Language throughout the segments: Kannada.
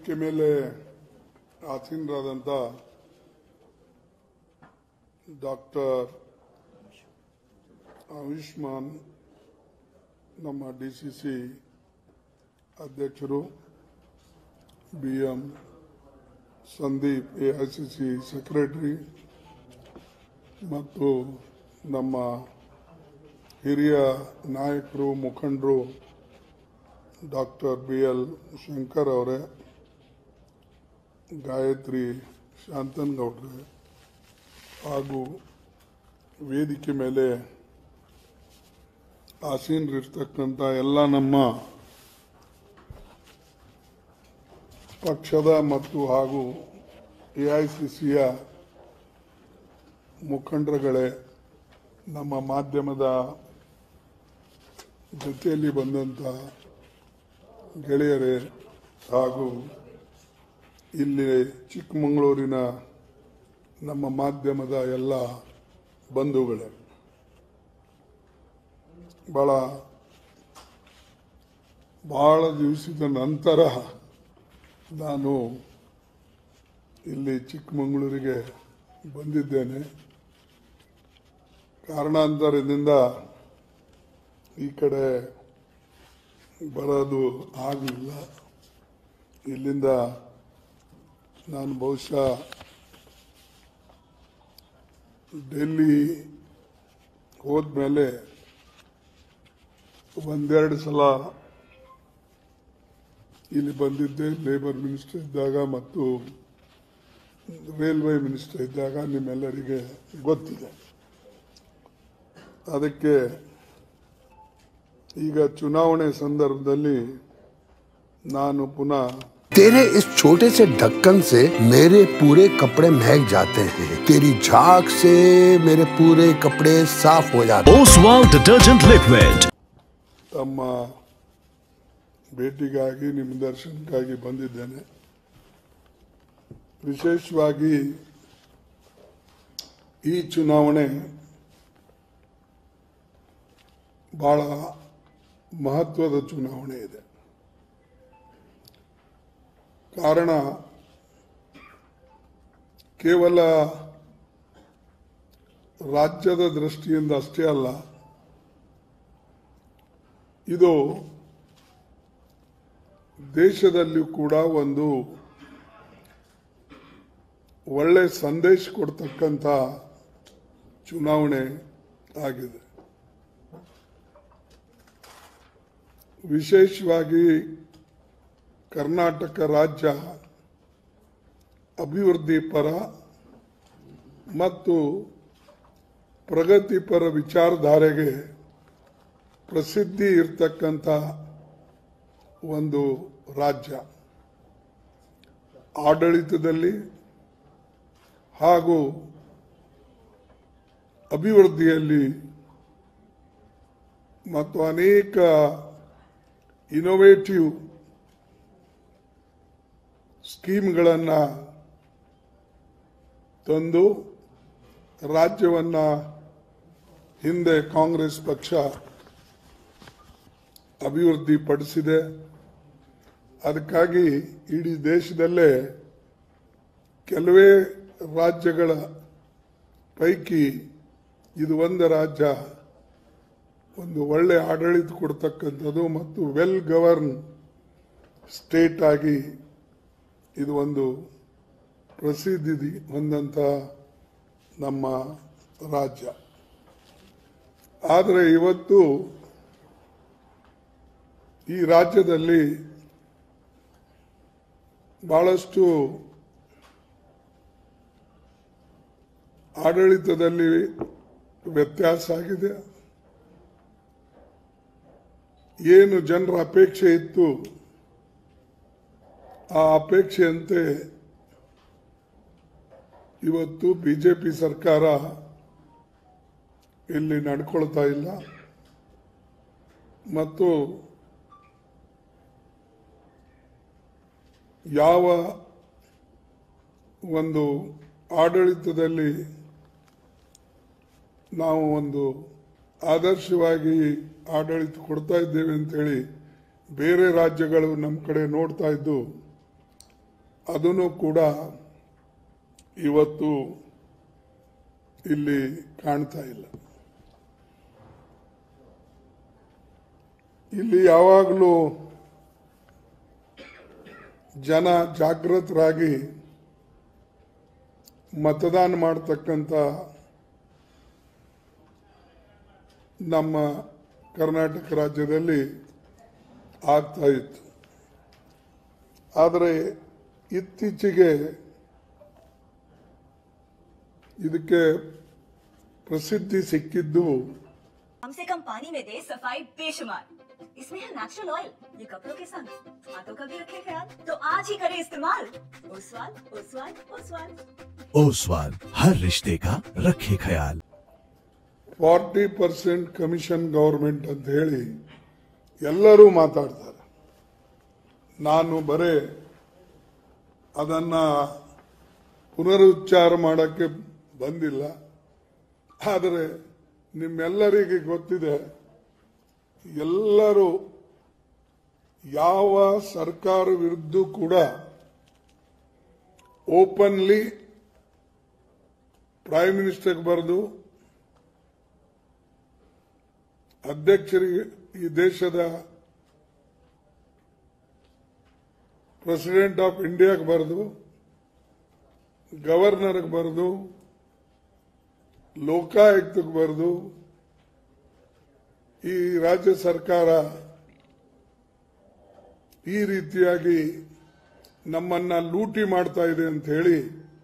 ವೇದಿಕೆ ಮೇಲೆ ಆಸೀನರಾದಂಥ ಡಾಕ್ಟರ್ ಆಯುಷ್ಮಾನ್ ನಮ್ಮ ಡಿ ಸಿ ಸಿ ಅಧ್ಯಕ್ಷರು B M Sandeep A I C C secretary ಮತ್ತು ನಮ್ಮ ಹಿರಿಯ ನಾಯಕರು ಮುಖಂಡರು ಡಾಕ್ಟರ್ ಬಿ ಎಲ್ ಶಂಕರ್ ಅವರೇ ಗಾಯತ್ರಿ ಶಾಂತನಗೌಡ್ರೆ ಹಾಗೂ ವೇದಿಕೆ ಮೇಲೆ ಆಸೀನರಿರ್ತಕ್ಕಂಥ ಎಲ್ಲ ನಮ್ಮ ಪಕ್ಷದ ಮತ್ತು ಹಾಗೂ ಎ ಐ ಸಿ ಸಿಯ ಮುಖಂಡರುಗಳೇ ನಮ್ಮ ಮಾಧ್ಯಮದ ಜೊತೆಯಲ್ಲಿ ಬಂದಂಥ ಗೆಳೆಯರೇ ಹಾಗೂ ಇಲ್ಲಿ ಚಿಕ್ಕಮಗಳೂರಿನ ನಮ್ಮ ಮಾಧ್ಯಮದ ಎಲ್ಲ ಬಂಧುಗಳೇ ಬಹಳ ಬಹಳ ದಿವಸದ ನಂತರ ನಾನು ಇಲ್ಲಿ ಚಿಕ್ಕಮಗಳೂರಿಗೆ ಬಂದಿದ್ದೇನೆ ಕಾರಣಾಂತರದಿಂದ ಈ ಕಡೆ ಬರೋದು ಆಗಲಿಲ್ಲ ಇಲ್ಲಿಂದ ನಾನು ಬಹುಶಃ ಡೆಲ್ಲಿ ಹೋದ್ಮೇಲೆ ಒಂದೆರಡು ಸಲ ಇಲ್ಲಿ ಬಂದಿದ್ದೆ ಲೇಬರ್ ಮಿನಿಸ್ಟರ್ ಇದ್ದಾಗ ಮತ್ತು ರೈಲ್ವೆ ಮಿನಿಸ್ಟರ್ ಇದ್ದಾಗ ನಿಮ್ಮೆಲ್ಲರಿಗೆ ಗೊತ್ತಿದೆ ಅದಕ್ಕೆ ಈಗ ಚುನಾವಣೆ ಸಂದರ್ಭದಲ್ಲಿ ನಾನು ಪುನಃ तेरे इस छोटे से ढक्कन से मेरे पूरे कपड़े महक जाते हैं तेरी झाग से मेरे पूरे कपड़े साफ हो जाते हैं Oswald Detergent Liquid. ತಮ್ಮ ಭೇಟಿಗಾಗಿ ನಿಮ್ಮ ದರ್ಶನಕ್ಕಾಗಿ ಬಂದಿದ್ದೇನೆ ವಿಶೇಷವಾಗಿ ಈ ಚುನಾವಣೆ ಬಹಳ ಮಹತ್ವದ ಚುನಾವಣೆ ಇದೆ ಕಾರಣ ಕೇವಲ ರಾಜ್ಯದ ದೃಷ್ಟಿಯಿಂದ ಅಷ್ಟೇ ಅಲ್ಲ ಇದು ದೇಶದಲ್ಲಿಯೂ ಕೂಡ ಒಂದು ಒಳ್ಳೆ ಸಂದೇಶ ಕೊಡ್ತಕ್ಕಂಥ ಚುನಾವಣೆ ಆಗಿದೆ ವಿಶೇಷವಾಗಿ ಕರ್ನಾಟಕ ರಾಜ್ಯ ಅಭಿವೃದ್ಧಿ ಪರ ಮತ್ತು ಪ್ರಗತಿಪರ ವಿಚಾರಧಾರೆಗೆ ಪ್ರಸಿದ್ಧಿ ಇರ್ತಕ್ಕಂಥ ಒಂದು ರಾಜ್ಯ ಆಡಳಿತದಲ್ಲಿ ಹಾಗೂ ಅಭಿವೃದ್ಧಿಯಲ್ಲಿ ಮತ್ತು ಅನೇಕ ಇನೋವೇಟಿವ್ ಸ್ಕೀಮ್ಗಳನ್ನು ತಂದು ರಾಜ್ಯವನ್ನು ಹಿಂದೆ ಕಾಂಗ್ರೆಸ್ ಪಕ್ಷ ಅಭಿವೃದ್ಧಿ ಪಡಿಸಿದೆ ಅದಕ್ಕಾಗಿ ಇಡೀ ದೇಶದಲ್ಲೇ ಕೆಲವೇ ರಾಜ್ಯಗಳ ಪೈಕಿ ಇದು ಒಂದು ರಾಜ್ಯ ಒಂದು ಒಳ್ಳೆ ಆಡಳಿತ ಕೊಡ್ತಕ್ಕಂಥದ್ದು ಮತ್ತು ವೆಲ್ ಗವರ್ನ್ ಸ್ಟೇಟ್ ಆಗಿ ಇದು ಒಂದು ಪ್ರಸಿದ್ಧಿ ಹೊಂದಂಥ ನಮ್ಮ ರಾಜ್ಯ ಆದರೆ ಇವತ್ತು ಈ ರಾಜ್ಯದಲ್ಲಿ ಬಹಳಷ್ಟು ಆಡಳಿತದಲ್ಲಿ ವ್ಯತ್ಯಾಸ ಆಗಿದೆ ಏನು ಜನರ ಅಪೇಕ್ಷೆ ಇತ್ತು ಆ ಅಪೇಕ್ಷೆಯಂತೆ ಇವತ್ತು ಬಿಜೆಪಿ ಸರ್ಕಾರ ಇಲ್ಲಿ ನಡ್ಕೊಳ್ತಾ ಇಲ್ಲ ಮತ್ತು ಯಾವ ಒಂದು ಆಡಳಿತದಲ್ಲಿ ನಾವು ಒಂದು ಆದರ್ಶವಾಗಿ ಆಡಳಿತ ಕೊಡ್ತಾ ಇದ್ದೇವೆ ಅಂತೇಳಿ ಬೇರೆ ರಾಜ್ಯಗಳು ನಮ್ಮ ಕಡೆ ನೋಡ್ತಾ ಇದ್ದು ಅದನ್ನು ಕೂಡ ಇವತ್ತು ಇಲ್ಲಿ ಕಾಣ್ತಾ ಇಲ್ಲ ಇಲ್ಲಿ ಯಾವಾಗಲೂ ಜನ ಜಾಗೃತರಾಗಿ ಮತದಾನ ಮಾಡ್ತಕ್ಕಂಥ ನಮ್ಮ ಕರ್ನಾಟಕ ರಾಜ್ಯದಲ್ಲಿ ಆಗ್ತಾ ಇತ್ತು ಆದರೆ ಇತ್ತೀಚೆಗೆ ಇದಕ್ಕೆ ಪ್ರಸಿದ್ಧಿ ಸಿಕ್ಕಿದ್ದು कम से कम पानी में दे सफाई बेशुमार इसमें है नेचुरल ऑयल ये कपड़ों के संग हाथों का भी रखे ख्याल तो आज ही करें इस्तेमाल ओसवाल ओसवाल ओसवाल ओसवाल हर रिश्ते का रखे ख्याल ಫಾರ್ಟಿ ಪರ್ಸೆಂಟ್ ಕಮಿಷನ್ ಗೌರ್ಮೆಂಟ್ ಅಂತ ಹೇಳಿ ಎಲ್ಲರೂ ಮಾತಾಡ್ತಾರೆ ನಾನು ಬರೇ ಅದನ್ನ ಪುನರುಚ್ಚಾರ ಮಾಡಕ್ಕೆ ಬಂದಿಲ್ಲ ಆದರೆ ನಿಮ್ಮೆಲ್ಲರಿಗೆ ಗೊತ್ತಿದೆ ಎಲ್ಲರೂ ಯಾವ ಸರ್ಕಾರ ವಿರುದ್ಧ ಕೂಡ ಓಪನ್ಲಿ ಪ್ರೈಮ್ ಮಿನಿಸ್ಟರ್ಗೆ ಬರೆದು ಅಧ್ಯಕ್ಷರಿಗೆ ಈ ದೇಶದ ಪ್ರೆಸಿಡೆಂಟ್ ಆಫ್ ಇಂಡಿಯಾಗೆ ಬರೆದು ಗವರ್ನರ್ಗೆ ಬರೆದು ಲೋಕಾಯುಕ್ತಕ್ಕೆ ಬರೆದು ಈ ರಾಜ್ಯ ಸರ್ಕಾರ ಈ ರೀತಿಯಾಗಿ ನಮ್ಮನ್ನ ಲೂಟಿ ಮಾಡ್ತಾ ಇದೆ ಅಂತ ಹೇಳಿ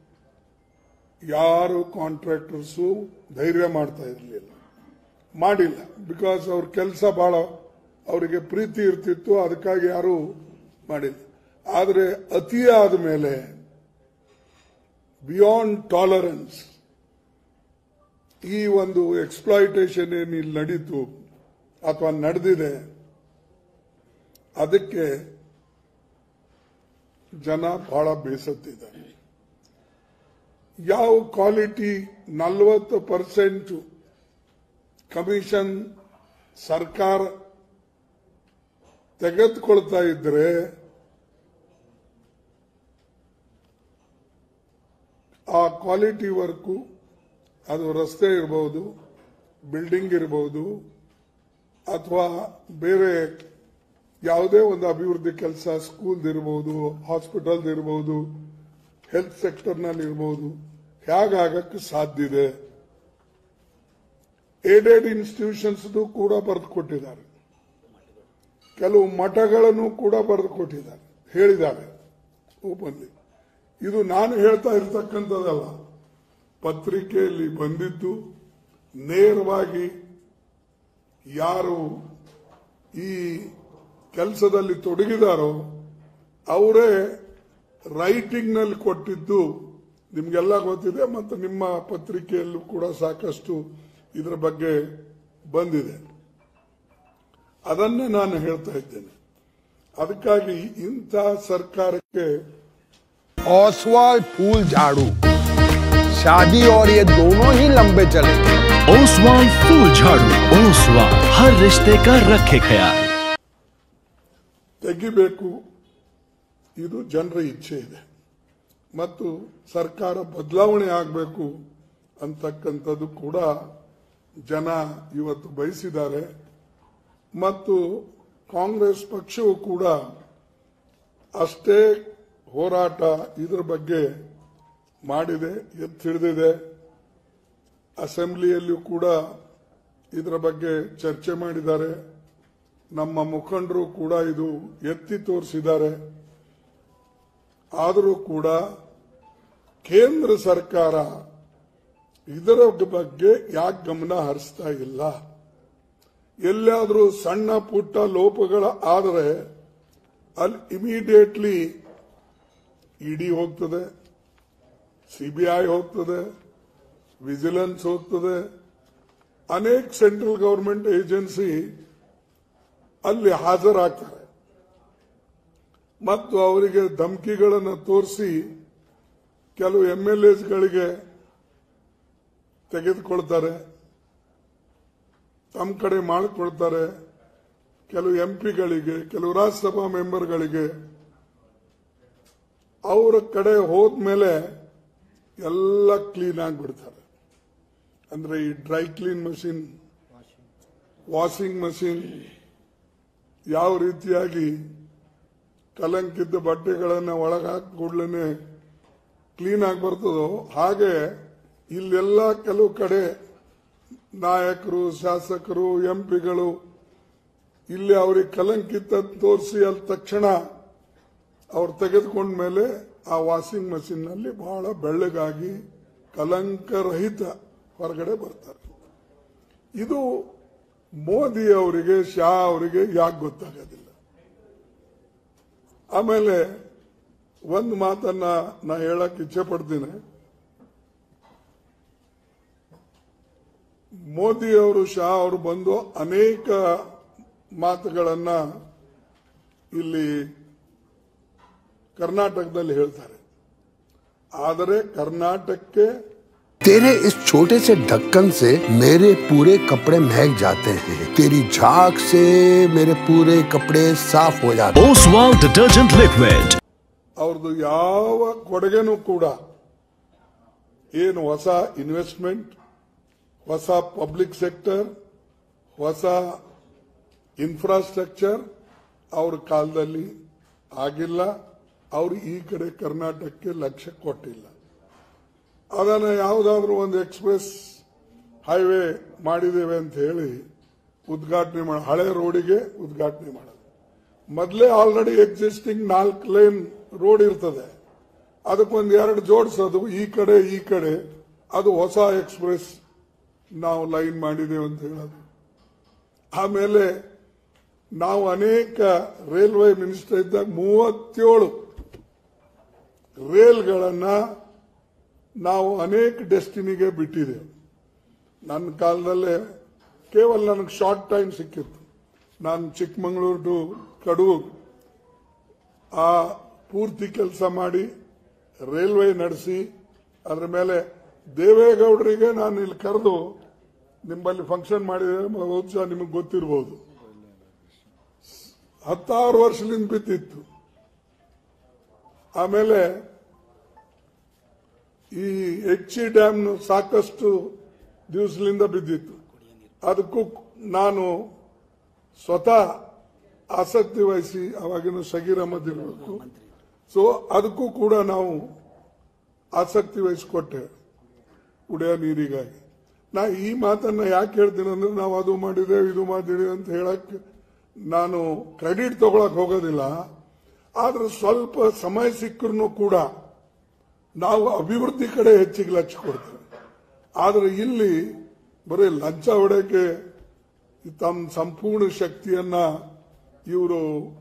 ಯಾರು ಕಾಂಟ್ರಾಕ್ಟರ್ಸು ಧೈರ್ಯ ಮಾಡ್ತಾ ಇರಲಿಲ್ಲ ಮಾಡಿಲ್ಲ ಬಿಕಾಸ್ ಅವ್ರ ಕೆಲಸ ಬಹಳ ಅವರಿಗೆ ಪ್ರೀತಿ ಇರ್ತಿತ್ತು ಅದಕ್ಕಾಗಿ ಯಾರು ಮಾಡಿಲ್ಲ ಆದರೆ ಅತಿಯಾದ ಮೇಲೆ ಬಿಯಾಂಡ್ ಟಾಲರೆನ್ಸ್ ಈ ಒಂದು ಎಕ್ಸ್ಪ್ಲಾಯಿಟೇಷನ್ ಏನು ಇಲ್ಲಿ ನಡೀತು ಅಥವಾ ನಡೆದಿದೆ ಅದಕ್ಕೆ ಜನ ಬಹಳ ಬೇಸತ್ತಿದ್ದಾರೆ ಯಾವ ಕ್ವಾಲಿಟಿ ನಲವತ್ತು ಪರ್ಸೆಂಟ್ ಕಮಿಷನ್ ಸರ್ಕಾರ ತೆಗೆದುಕೊಳ್ತಾ ಇದ್ರೆ ಆ ಕ್ವಾಲಿಟಿ ವರ್ಕು ಅದು ರಸ್ತೆ ಇರಬಹುದು ಬಿಲ್ಡಿಂಗ್ ಇರಬಹುದು ಅಥವಾ ಬೇರೆ ಯಾವುದೇ ಒಂದು ಅಭಿವೃದ್ಧಿ ಕೆಲಸ ಸ್ಕೂಲ್ದು ಇರಬಹುದು ಹಾಸ್ಪಿಟಲ್ದು ಇರಬಹುದು ಹೆಲ್ತ್ ಸೆಕ್ಟರ್ನಲ್ಲಿ ಇರಬಹುದು ಹೇಗಾಗಕ್ಕೆ ಸಾಧ್ಯ ಇದೆ ಏಡೆಡ್ ಇನ್ಸ್ಟಿಟ್ಯೂಷನ್ಸ್ ಕೂಡ ಬರೆದು ಕೊಟ್ಟಿದ್ದಾರೆ ಕೆಲವು ಮಠಗಳನ್ನು ಕೂಡ ಬರೆದು ಕೊಟ್ಟಿದ್ದಾರೆ ಹೇಳಿದ್ದಾರೆ ಓಪನ್ಲಿ ಇದು ನಾನು ಹೇಳ್ತಾ ಇರ್ತಕ್ಕಂಥದ್ದಲ್ಲ ಪತ್ರಿಕೆಯಲ್ಲಿ ಬಂದಿದ್ದು ನೇರವಾಗಿ ಯಾರು ಈ ಕೆಲಸದಲ್ಲಿ ತೊಡಗಿದಾರೋ ಅವರೇ ರೈಟಿಂಗ್ನಲ್ಲಿ ಕೊಟ್ಟಿದ್ದು ನಿಮಗೆಲ್ಲ ಗೊತ್ತಿದೆ ಮತ್ತು ನಿಮ್ಮ ಪತ್ರಿಕೆಯಲ್ಲೂ ಕೂಡ ಸಾಕಷ್ಟು ಇದರ ಬಗ್ಗೆ ಬಂದಿದೆ ಅದನ್ನೇ ನಾನು ಹೇಳ್ತಾ ಇದ್ದೇನೆ ಅದಕ್ಕಾಗಿ ಇಂಥ ಸರ್ಕಾರಕ್ಕೆ ओसवाल फूल झाड़ू शादी और ये दोनों ही लंबे चलेंगे ओसवाल फूल झाड़ू ओसवाल हर रिश्ते का रखे ख्याल ತೆಗಿಬೇಕು ಇದು ಜನರ ಇಚ್ಛೆ ಇದೆ ಮತ್ತು ಸರ್ಕಾರ ಬದಲಾವಣೆ ಆಗಬೇಕು ಅಂತಕ್ಕಂಥದ್ದು ಕೂಡ ಜನ ಇವತ್ತು ಬಯಸಿದ್ದಾರೆ ಮತ್ತು ಕಾಂಗ್ರೆಸ್ ಪಕ್ಷವು ಕೂಡ ಅಷ್ಟೇ ಹೋರಾಟ ಇದರ ಬಗ್ಗೆ ಮಾಡಿದೆ ಎತ್ತಿ ಹಿಡಿದಿದೆ ಅಸೆಂಬ್ಲಿಯಲ್ಲೂ ಕೂಡ ಇದರ ಬಗ್ಗೆ ಚರ್ಚೆ ಮಾಡಿದ್ದಾರೆ ನಮ್ಮ ಮುಖಂಡರು ಕೂಡ ಇದು ಎತ್ತಿ ತೋರಿಸಿದ್ದಾರೆ ಆದರೂ ಕೂಡ ಕೇಂದ್ರ ಸರ್ಕಾರ ಇದರ ಬಗ್ಗೆ ಯಾಕೆ ಗಮನ ಹರಿಸ್ತಾ ಇಲ್ಲ ಎಲ್ಲಾದರೂ ಸಣ್ಣ ಪುಟ್ಟ ಲೋಪಗಳ ಆದರೆ ಅಲ್ಲಿ ಇಮಿಡಿಯೇಟ್ಲಿ ಇಡಿ ಹೋಗ್ತದೆ ಸಿಬಿಐ ಹೋಗ್ತದೆ ವಿಜಿಲೆನ್ಸ್ ಹೋಗ್ತದೆ ಅನೇಕ ಸೆಂಟ್ರಲ್ ಗವರ್ಮೆಂಟ್ ಏಜೆನ್ಸಿ ಅಲ್ಲಿ ಹಾಜರಾಗ್ತಾರೆ ಮತ್ತು ಅವರಿಗೆ ಧಮಕಿಗಳನ್ನು ತೋರಿಸಿ ಕೆಲವು ಎಂ ಎಲ್ ಎಸ್ಗಳಿಗೆ ತೆಗೆದುಕೊಳ್ತಾರೆ ತಮ್ಮ ಕಡೆ ಮಾಡಿಕೊಳ್ತಾರೆ ಕೆಲವು ಎಂ ಪಿಗಳಿಗೆ ಕೆಲವು ರಾಜ್ಯಸಭಾ ಮೆಂಬರ್ಗಳಿಗೆ ಅವರ ಕಡೆ ಹೋದ್ಮೇಲೆ ಎಲ್ಲ ಕ್ಲೀನ್ ಆಗಿಬಿಡ್ತಾರೆ ಅಂದ್ರೆ ಈ dry clean machine washing machine ಯಾವ ರೀತಿಯಾಗಿ ಕಲಂಕಿದ್ದ ಬಟ್ಟೆಗಳನ್ನು ಒಳಗಾಕಿ ಕೂಡಲೇ ಕ್ಲೀನ್ ಆಗಿ ಬರ್ತದೋ ಹಾಗೆ ಇಲ್ಲೆಲ್ಲ ಕೆಲವು ಕಡೆ ನಾಯಕರು ಶಾಸಕರು ಎಂಪಿಗಳು ಇಲ್ಲಿ ಅವ್ರಿಗೆ ಕಲಂಕಿತ ತೋರಿಸಿ ಅಲ್ಲಿ ತಕ್ಷಣ ಅವ್ರು ತೆಗೆದುಕೊಂಡ ಮೇಲೆ ಆ ವಾಷಿಂಗ್ ಮಷಿನ್ ನಲ್ಲಿ ಬಹಳ ಬೆಳ್ಳಗಾಗಿ ಕಲಂಕರಹಿತ ಹೊರಗಡೆ ಬರ್ತಾರೆ ಇದು ಮೋದಿ ಅವರಿಗೆ ಶಾ ಅವರಿಗೆ ಯಾಕೆ ಗೊತ್ತಾಗೋದಿಲ್ಲ ಆಮೇಲೆ ಒಂದು ಮಾತನ್ನ ನಾ ಹೇಳಕ್ ಇಚ್ಛೆ ಪಡ್ತೀನಿ ಮೋದಿ ಅವರು ಶಾ ಅವರು ಬಂದು ಅನೇಕ ಮಾತುಗಳನ್ನ ಇಲ್ಲಿ ಕರ್ನಾಟಕದಲ್ಲಿ ಹೇಳ್ತಾರೆ ಆದರೆ ಕರ್ನಾಟಕಕ್ಕೆ तेरे इस छोटे से ढक्कन से मेरे पूरे कपड़े महक जाते हैं तेरी झाग से मेरे पूरे कपड़े साफ हो जाते हैं Oswald detergent liquid. ಅವ್ರದ್ದು ಯಾವ ಕೊಡುಗೆನೂ ಕೂಡ ಏನು ಹೊಸ ಇನ್ವೆಸ್ಟ್ಮೆಂಟ್ ಹೊಸ ಪಬ್ಲಿಕ್ ಸೆಕ್ಟರ್ ಹೊಸ ಇನ್ಫ್ರಾಸ್ಟ್ರಕ್ಚರ್ ಅವ್ರ ಕಾಲದಲ್ಲಿ ಆಗಿಲ್ಲ ಅವರು ಈ ಕಡೆ ಕರ್ನಾಟಕಕ್ಕೆ ಲಕ್ಷ್ಯ ಕೊಟ್ಟಿಲ್ಲ ಅದನ್ನ ಯಾವುದಾದ್ರೂ ಒಂದು ಎಕ್ಸ್ಪ್ರೆಸ್ ಹೈವೇ ಮಾಡಿದ್ದೇವೆ ಅಂತ ಹೇಳಿ ಉದ್ಘಾಟನೆ ಮಾಡ ಹಳೆ ರೋಡಿಗೆ ಉದ್ಘಾಟನೆ ಮಾಡೋದು ಮೊದಲೇ ಆಲ್ರೆಡಿ ಎಕ್ಸಿಸ್ಟಿಂಗ್ ನಾಲ್ಕು ಲೈನ್ ರೋಡ್ ಇರ್ತದೆ ಅದಕ್ಕೊಂದು ಎರಡು ಜೋಡಿಸೋದು ಈ ಕಡೆ ಈ ಕಡೆ ಅದು ಹೊಸ ಎಕ್ಸ್ಪ್ರೆಸ್ ನಾವು ಲೈನ್ ಮಾಡಿದ್ದೇವೆ ಅಂತ ಹೇಳೋದು ಆಮೇಲೆ ನಾವು ಅನೇಕ ರೈಲ್ವೆ ಮಿನಿಸ್ಟರ್ ಇದ್ದಾಗ ಮೂವತ್ತೇಳು ರೇಲ್ಗಳನ್ನ ನಾವು ಅನೇಕ ಡೆಸ್ಟಿನಿಗೆ ಬಿಟ್ಟಿದ್ದೇವೆ ನನ್ನ ಕಾಲದಲ್ಲೇ ಕೇವಲ ನನಗೆ ಶಾರ್ಟ್ ಟೈಮ್ ಸಿಕ್ಕಿತ್ತು ನಾನು ಚಿಕ್ಕಮಗಳೂರು ಟು ಕಡೂರು ಆ ಪೂರ್ತಿ ಕೆಲಸ ಮಾಡಿ ರೈಲ್ವೆ ನಡೆಸಿ ಅದ್ರ ಮೇಲೆ ದೇವೇಗೌಡರಿಗೆ ನಾನು ಇಲ್ಲಿ ಕರೆದು ನಿಮ್ಮಲ್ಲಿ ಫಂಕ್ಷನ್ ಮಾಡಿದ್ರೆ ಬಹುಶಃ ನಿಮಗೆ ಗೊತ್ತಿರಬಹುದು ಹತ್ತಾರು ವರ್ಷದಿಂದ ಬಿದ್ದಿತ್ತು ಆಮೇಲೆ ಈ ಎಚ್ ಡ್ಯಾಮ್ ಸಾಕಷ್ಟು ದಿವಸದಿಂದ ಬಿದ್ದಿತ್ತು ಅದಕ್ಕೂ ನಾನು ಸ್ವತಃ ಆಸಕ್ತಿ ವಹಿಸಿ ಅವಾಗಿನ ಸಗೀರ್ ಅಹಮದ್ ಇರಬೇಕು ಸೊ ಅದಕ್ಕೂ ಕೂಡ ನಾವು ಆಸಕ್ತಿ ವಹಿಸಿಕೊಟ್ಟೆ ಕುಡಿಯೋ ನೀರಿಗಾಗಿ ನಾ ಈ ಮಾತನ್ನ ಯಾಕೆ ಹೇಳ್ತೀನಿ ಅಂದ್ರೆ ನಾವು ಅದು ಮಾಡಿದ್ದೇವೆ ಇದು ಮಾಡಿದ್ದೇವೆ ಅಂತ ಹೇಳಕ್ ನಾನು ಕ್ರೆಡಿಟ್ ತಗೊಳಕ್ ಹೋಗೋದಿಲ್ಲ ಆದ್ರೆ ಸ್ವಲ್ಪ ಸಮಯ ಸಿಕ್ಕರೂ ಕೂಡ ನಾವು ಅಭಿವೃದ್ಧಿ ಕಡೆ ಹೆಚ್ಚಿಗೆ ಲಕ್ಷ್ಯ ಕೊಡ್ತೇವೆ ಆದ್ರೆ ಇಲ್ಲಿ ಬರೀ ಲಂಚ ಹೊಡೆಯಕ್ಕೆ ತಮ್ಮ ಸಂಪೂರ್ಣ ಶಕ್ತಿಯನ್ನ ಇವರು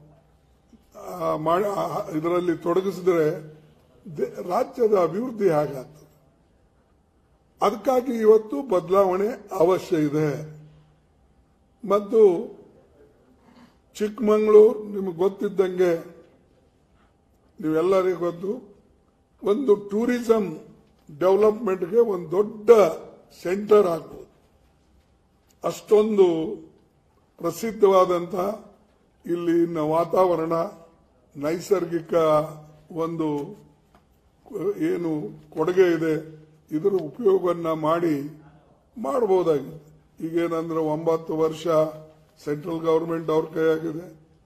ಇದರಲ್ಲಿ ತೊಡಗಿಸಿದ್ರೆ ದೇ- ರಾಜ್ಯದ ಅಭಿವೃದ್ಧಿ ಹೇಗಾಗ್ತದೆ ಅದಕ್ಕಾಗಿ ಇವತ್ತು ಬದಲಾವಣೆ ಅವಶ್ಯ ಇದೆ ಮತ್ತು ಚಿಕ್ಕಮಗಳೂರು ನಿಮಗೆ ಗೊತ್ತಿದ್ದಂಗೆ ನೀವೆಲ್ಲರಿಗೂ ಗೊತ್ತು ಒಂದು ಟೂರಿಸಂ ಡೆವಲಪ್ಮೆಂಟ್ಗೆ ಒಂದು ದೊಡ್ಡ ಸೆಂಟರ್ ಆಗ್ಬೋದು ಅಷ್ಟೊಂದು ಪ್ರಸಿದ್ಧವಾದಂಥ ಇಲ್ಲಿನ ವಾತಾವರಣ ನೈಸರ್ಗಿಕ ಒಂದು ಏನು ಕೊಡುಗೆ ಇದೆ ಇದರ ಉಪಯೋಗವನ್ನ ಮಾಡಿ ಮಾಡಬಹುದಾಗಿದೆ ಈಗೇನಂದ್ರೆ ಒಂಬತ್ತು ವರ್ಷ ಸೆಂಟ್ರಲ್ ಗವರ್ಮೆಂಟ್ ಅವ್ರ ಕೈಯಾಗಿದೆ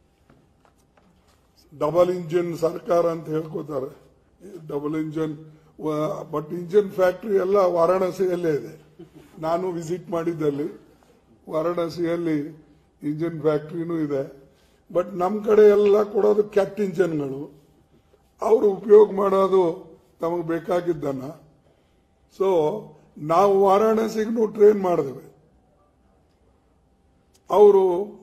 ಡಬಲ್ ಇಂಜಿನ್ ಸರ್ಕಾರ ಅಂತ ಹೇಳ್ಕೋತಾರೆ double engine but engine factory ಎಲ್ಲ ವಾರಾಣಸಿಯಲ್ಲೇ ಇದೆ ನಾನು ವಿಸಿಟ್ ಮಾಡಿದ್ದಲ್ಲಿ ವಾರಾಣಸಿಯಲ್ಲಿ ಇಂಜಿನ್ ಫ್ಯಾಕ್ಟರಿನೂ ಇದೆ ಬಟ್ ನಮ್ಮ ಕಡೆ ಎಲ್ಲ ಕೊಡೋದು ಕ್ಯಾಟ್ ಇಂಜಿನ್ಗಳು ಅವರು ಉಪಯೋಗ ಮಾಡೋದು ತಮಗೆ ಬೇಕಾಗಿದ್ದನ್ನ ಸೊ ನಾವು ವಾರಾಣಸಿಗೂ ಟ್ರೈನ್ ಮಾಡಿದೇವೆ ಅವರು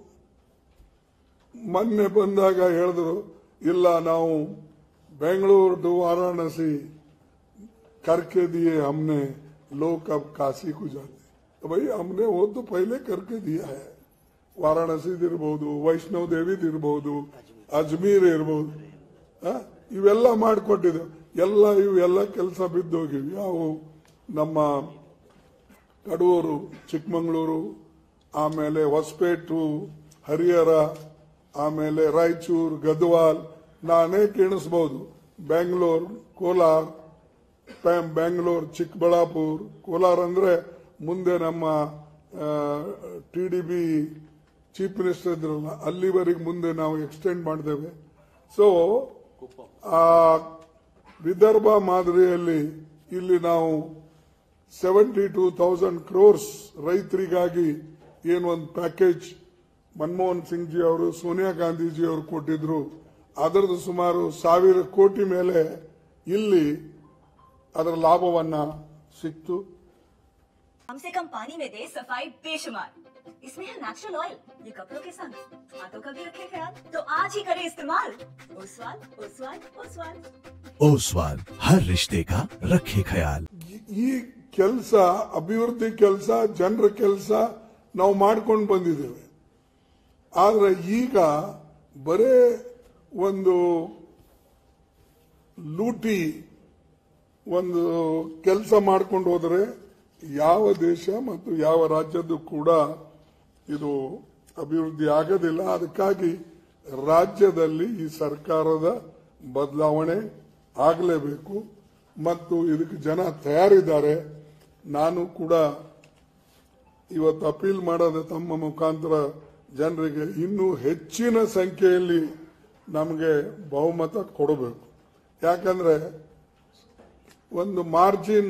ಮೊನ್ನೆ ಬಂದಾಗ ಹೇಳಿದ್ರು ಇಲ್ಲ ನಾವು ಬೆಂಗಳೂರು ಟು ವಾರಾಣಸಿ करके दिए हमने लोग अब काशी को जाते तो भाई हमने वो तो पहले करके दिया है ವಾರಾಣಸಿದಿರ್ಬೋದು ವೈಷ್ಣವ್ ದೇವಿದಿರ್ಬೋದು ಅಜ್ಮೀರ್ ಇರ್ಬೋದು ಆ, ಇವೆಲ್ಲ ಮಾಡಿಕೊಟ್ಟಿದ್ದೇವೆ ಎಲ್ಲ ಇವೆಲ್ಲ ಕೆಲಸ ಬಿದ್ದೋಗಿವೆ ಯಾವ ನಮ್ಮ ಕಡೂರು ಚಿಕ್ಕಮಗಳೂರು ಆಮೇಲೆ ಹೊಸಪೇಟು ಹರಿಹರ ಆಮೇಲೆ ರಾಯಚೂರು ಗದ್ವಾಲ್ ನಾ ಅನೇಕ ಎಣಿಸ್ಬೋದು ಬೆಂಗಳೂರು ಕೋಲಾರ್ ಪ್ಯಾಮ್ ಬೆಂಗಳೂರು ಚಿಕ್ಕಬಳ್ಳಾಪುರ ಕೋಲಾರ ಅಂದ್ರೆ ಮುಂದೆ ನಮ್ಮ T D P chief minister ಇದ್ರಲ್ಲ ಅಲ್ಲಿವರೆಗೆ ಮುಂದೆ ನಾವು ಎಕ್ಸ್ಟೆಂಡ್ ಮಾಡಿದ್ದೇವೆ ಸೊ ಆ ವಿದರ್ಭ ಮಾದರಿಯಲ್ಲಿ ಇಲ್ಲಿ ನಾವು ಸೆವೆಂಟಿ ಟೂ ತೌಸಂಡ್ ಕ್ರೋರ್ಸ್ ರೈತರಿಗಾಗಿ ಏನು ಒಂದು ಪ್ಯಾಕೇಜ್ ಮನಮೋಹನ್ ಸಿಂಗ್ ಜಿ ಅವರು ಸೋನಿಯಾ ಗಾಂಧೀಜಿ ಅವರು ಕೊಟ್ಟಿದ್ರು ಅದರದ್ದು ಸುಮಾರು ಸಾವಿರ ಕೋಟಿ ಮೇಲೆ ಇಲ್ಲಿ ಅದರ ಲಾಭವನ್ನ ಸಿಕ್ತು कम से कम पानी में दे सफाई बेशुमार इसमें है नेचुरल ऑयल ये कपड़ों के संग हाथों का भी रखे ख्याल तो आज ही करें इस्तेमाल ओसवाल ओसवाल ओसवाल ओसवाल हर रिश्ते का रखे ख्याल ಈ- ಈ ಕೆಲಸ ಅಭಿವೃದ್ಧಿ ಕೆಲಸ ಜನರ ಕೆಲಸ ನಾವು ಮಾಡ್ಕೊಂಡು ಬಂದಿದ್ದೇವೆ ಆದ್ರೆ ಈಗ ಬರೇ ಒಂದು ಲೂಟಿ ಒಂದು ಕೆಲಸ ಮಾಡ್ಕೊಂಡು ಹೋದರೆ ಯಾವ ದೇಶ ಮತ್ತು ಯಾವ ರಾಜ್ಯದ್ದು ಕೂಡ ಇದು ಅಭಿವೃದ್ಧಿ ಆಗೋದಿಲ್ಲ ಅದಕ್ಕಾಗಿ ರಾಜ್ಯದಲ್ಲಿ ಈ ಸರ್ಕಾರದ ಬದಲಾವಣೆ ಆಗಲೇಬೇಕು ಮತ್ತು ಇದಕ್ಕೆ ಜನ ತಯಾರಿದ್ದಾರೆ ನಾನು ಕೂಡ ಇವತ್ತು ಅಪೀಲ್ ಮಾಡೋದು ತಮ್ಮ ಮುಖಾಂತರ ಜನರಿಗೆ ಇನ್ನೂ ಹೆಚ್ಚಿನ ಸಂಖ್ಯೆಯಲ್ಲಿ ನಮಗೆ ಬಹುಮತ ಕೊಡಬೇಕು ಯಾಕಂದ್ರೆ ಒಂದು ಮಾರ್ಜಿನ್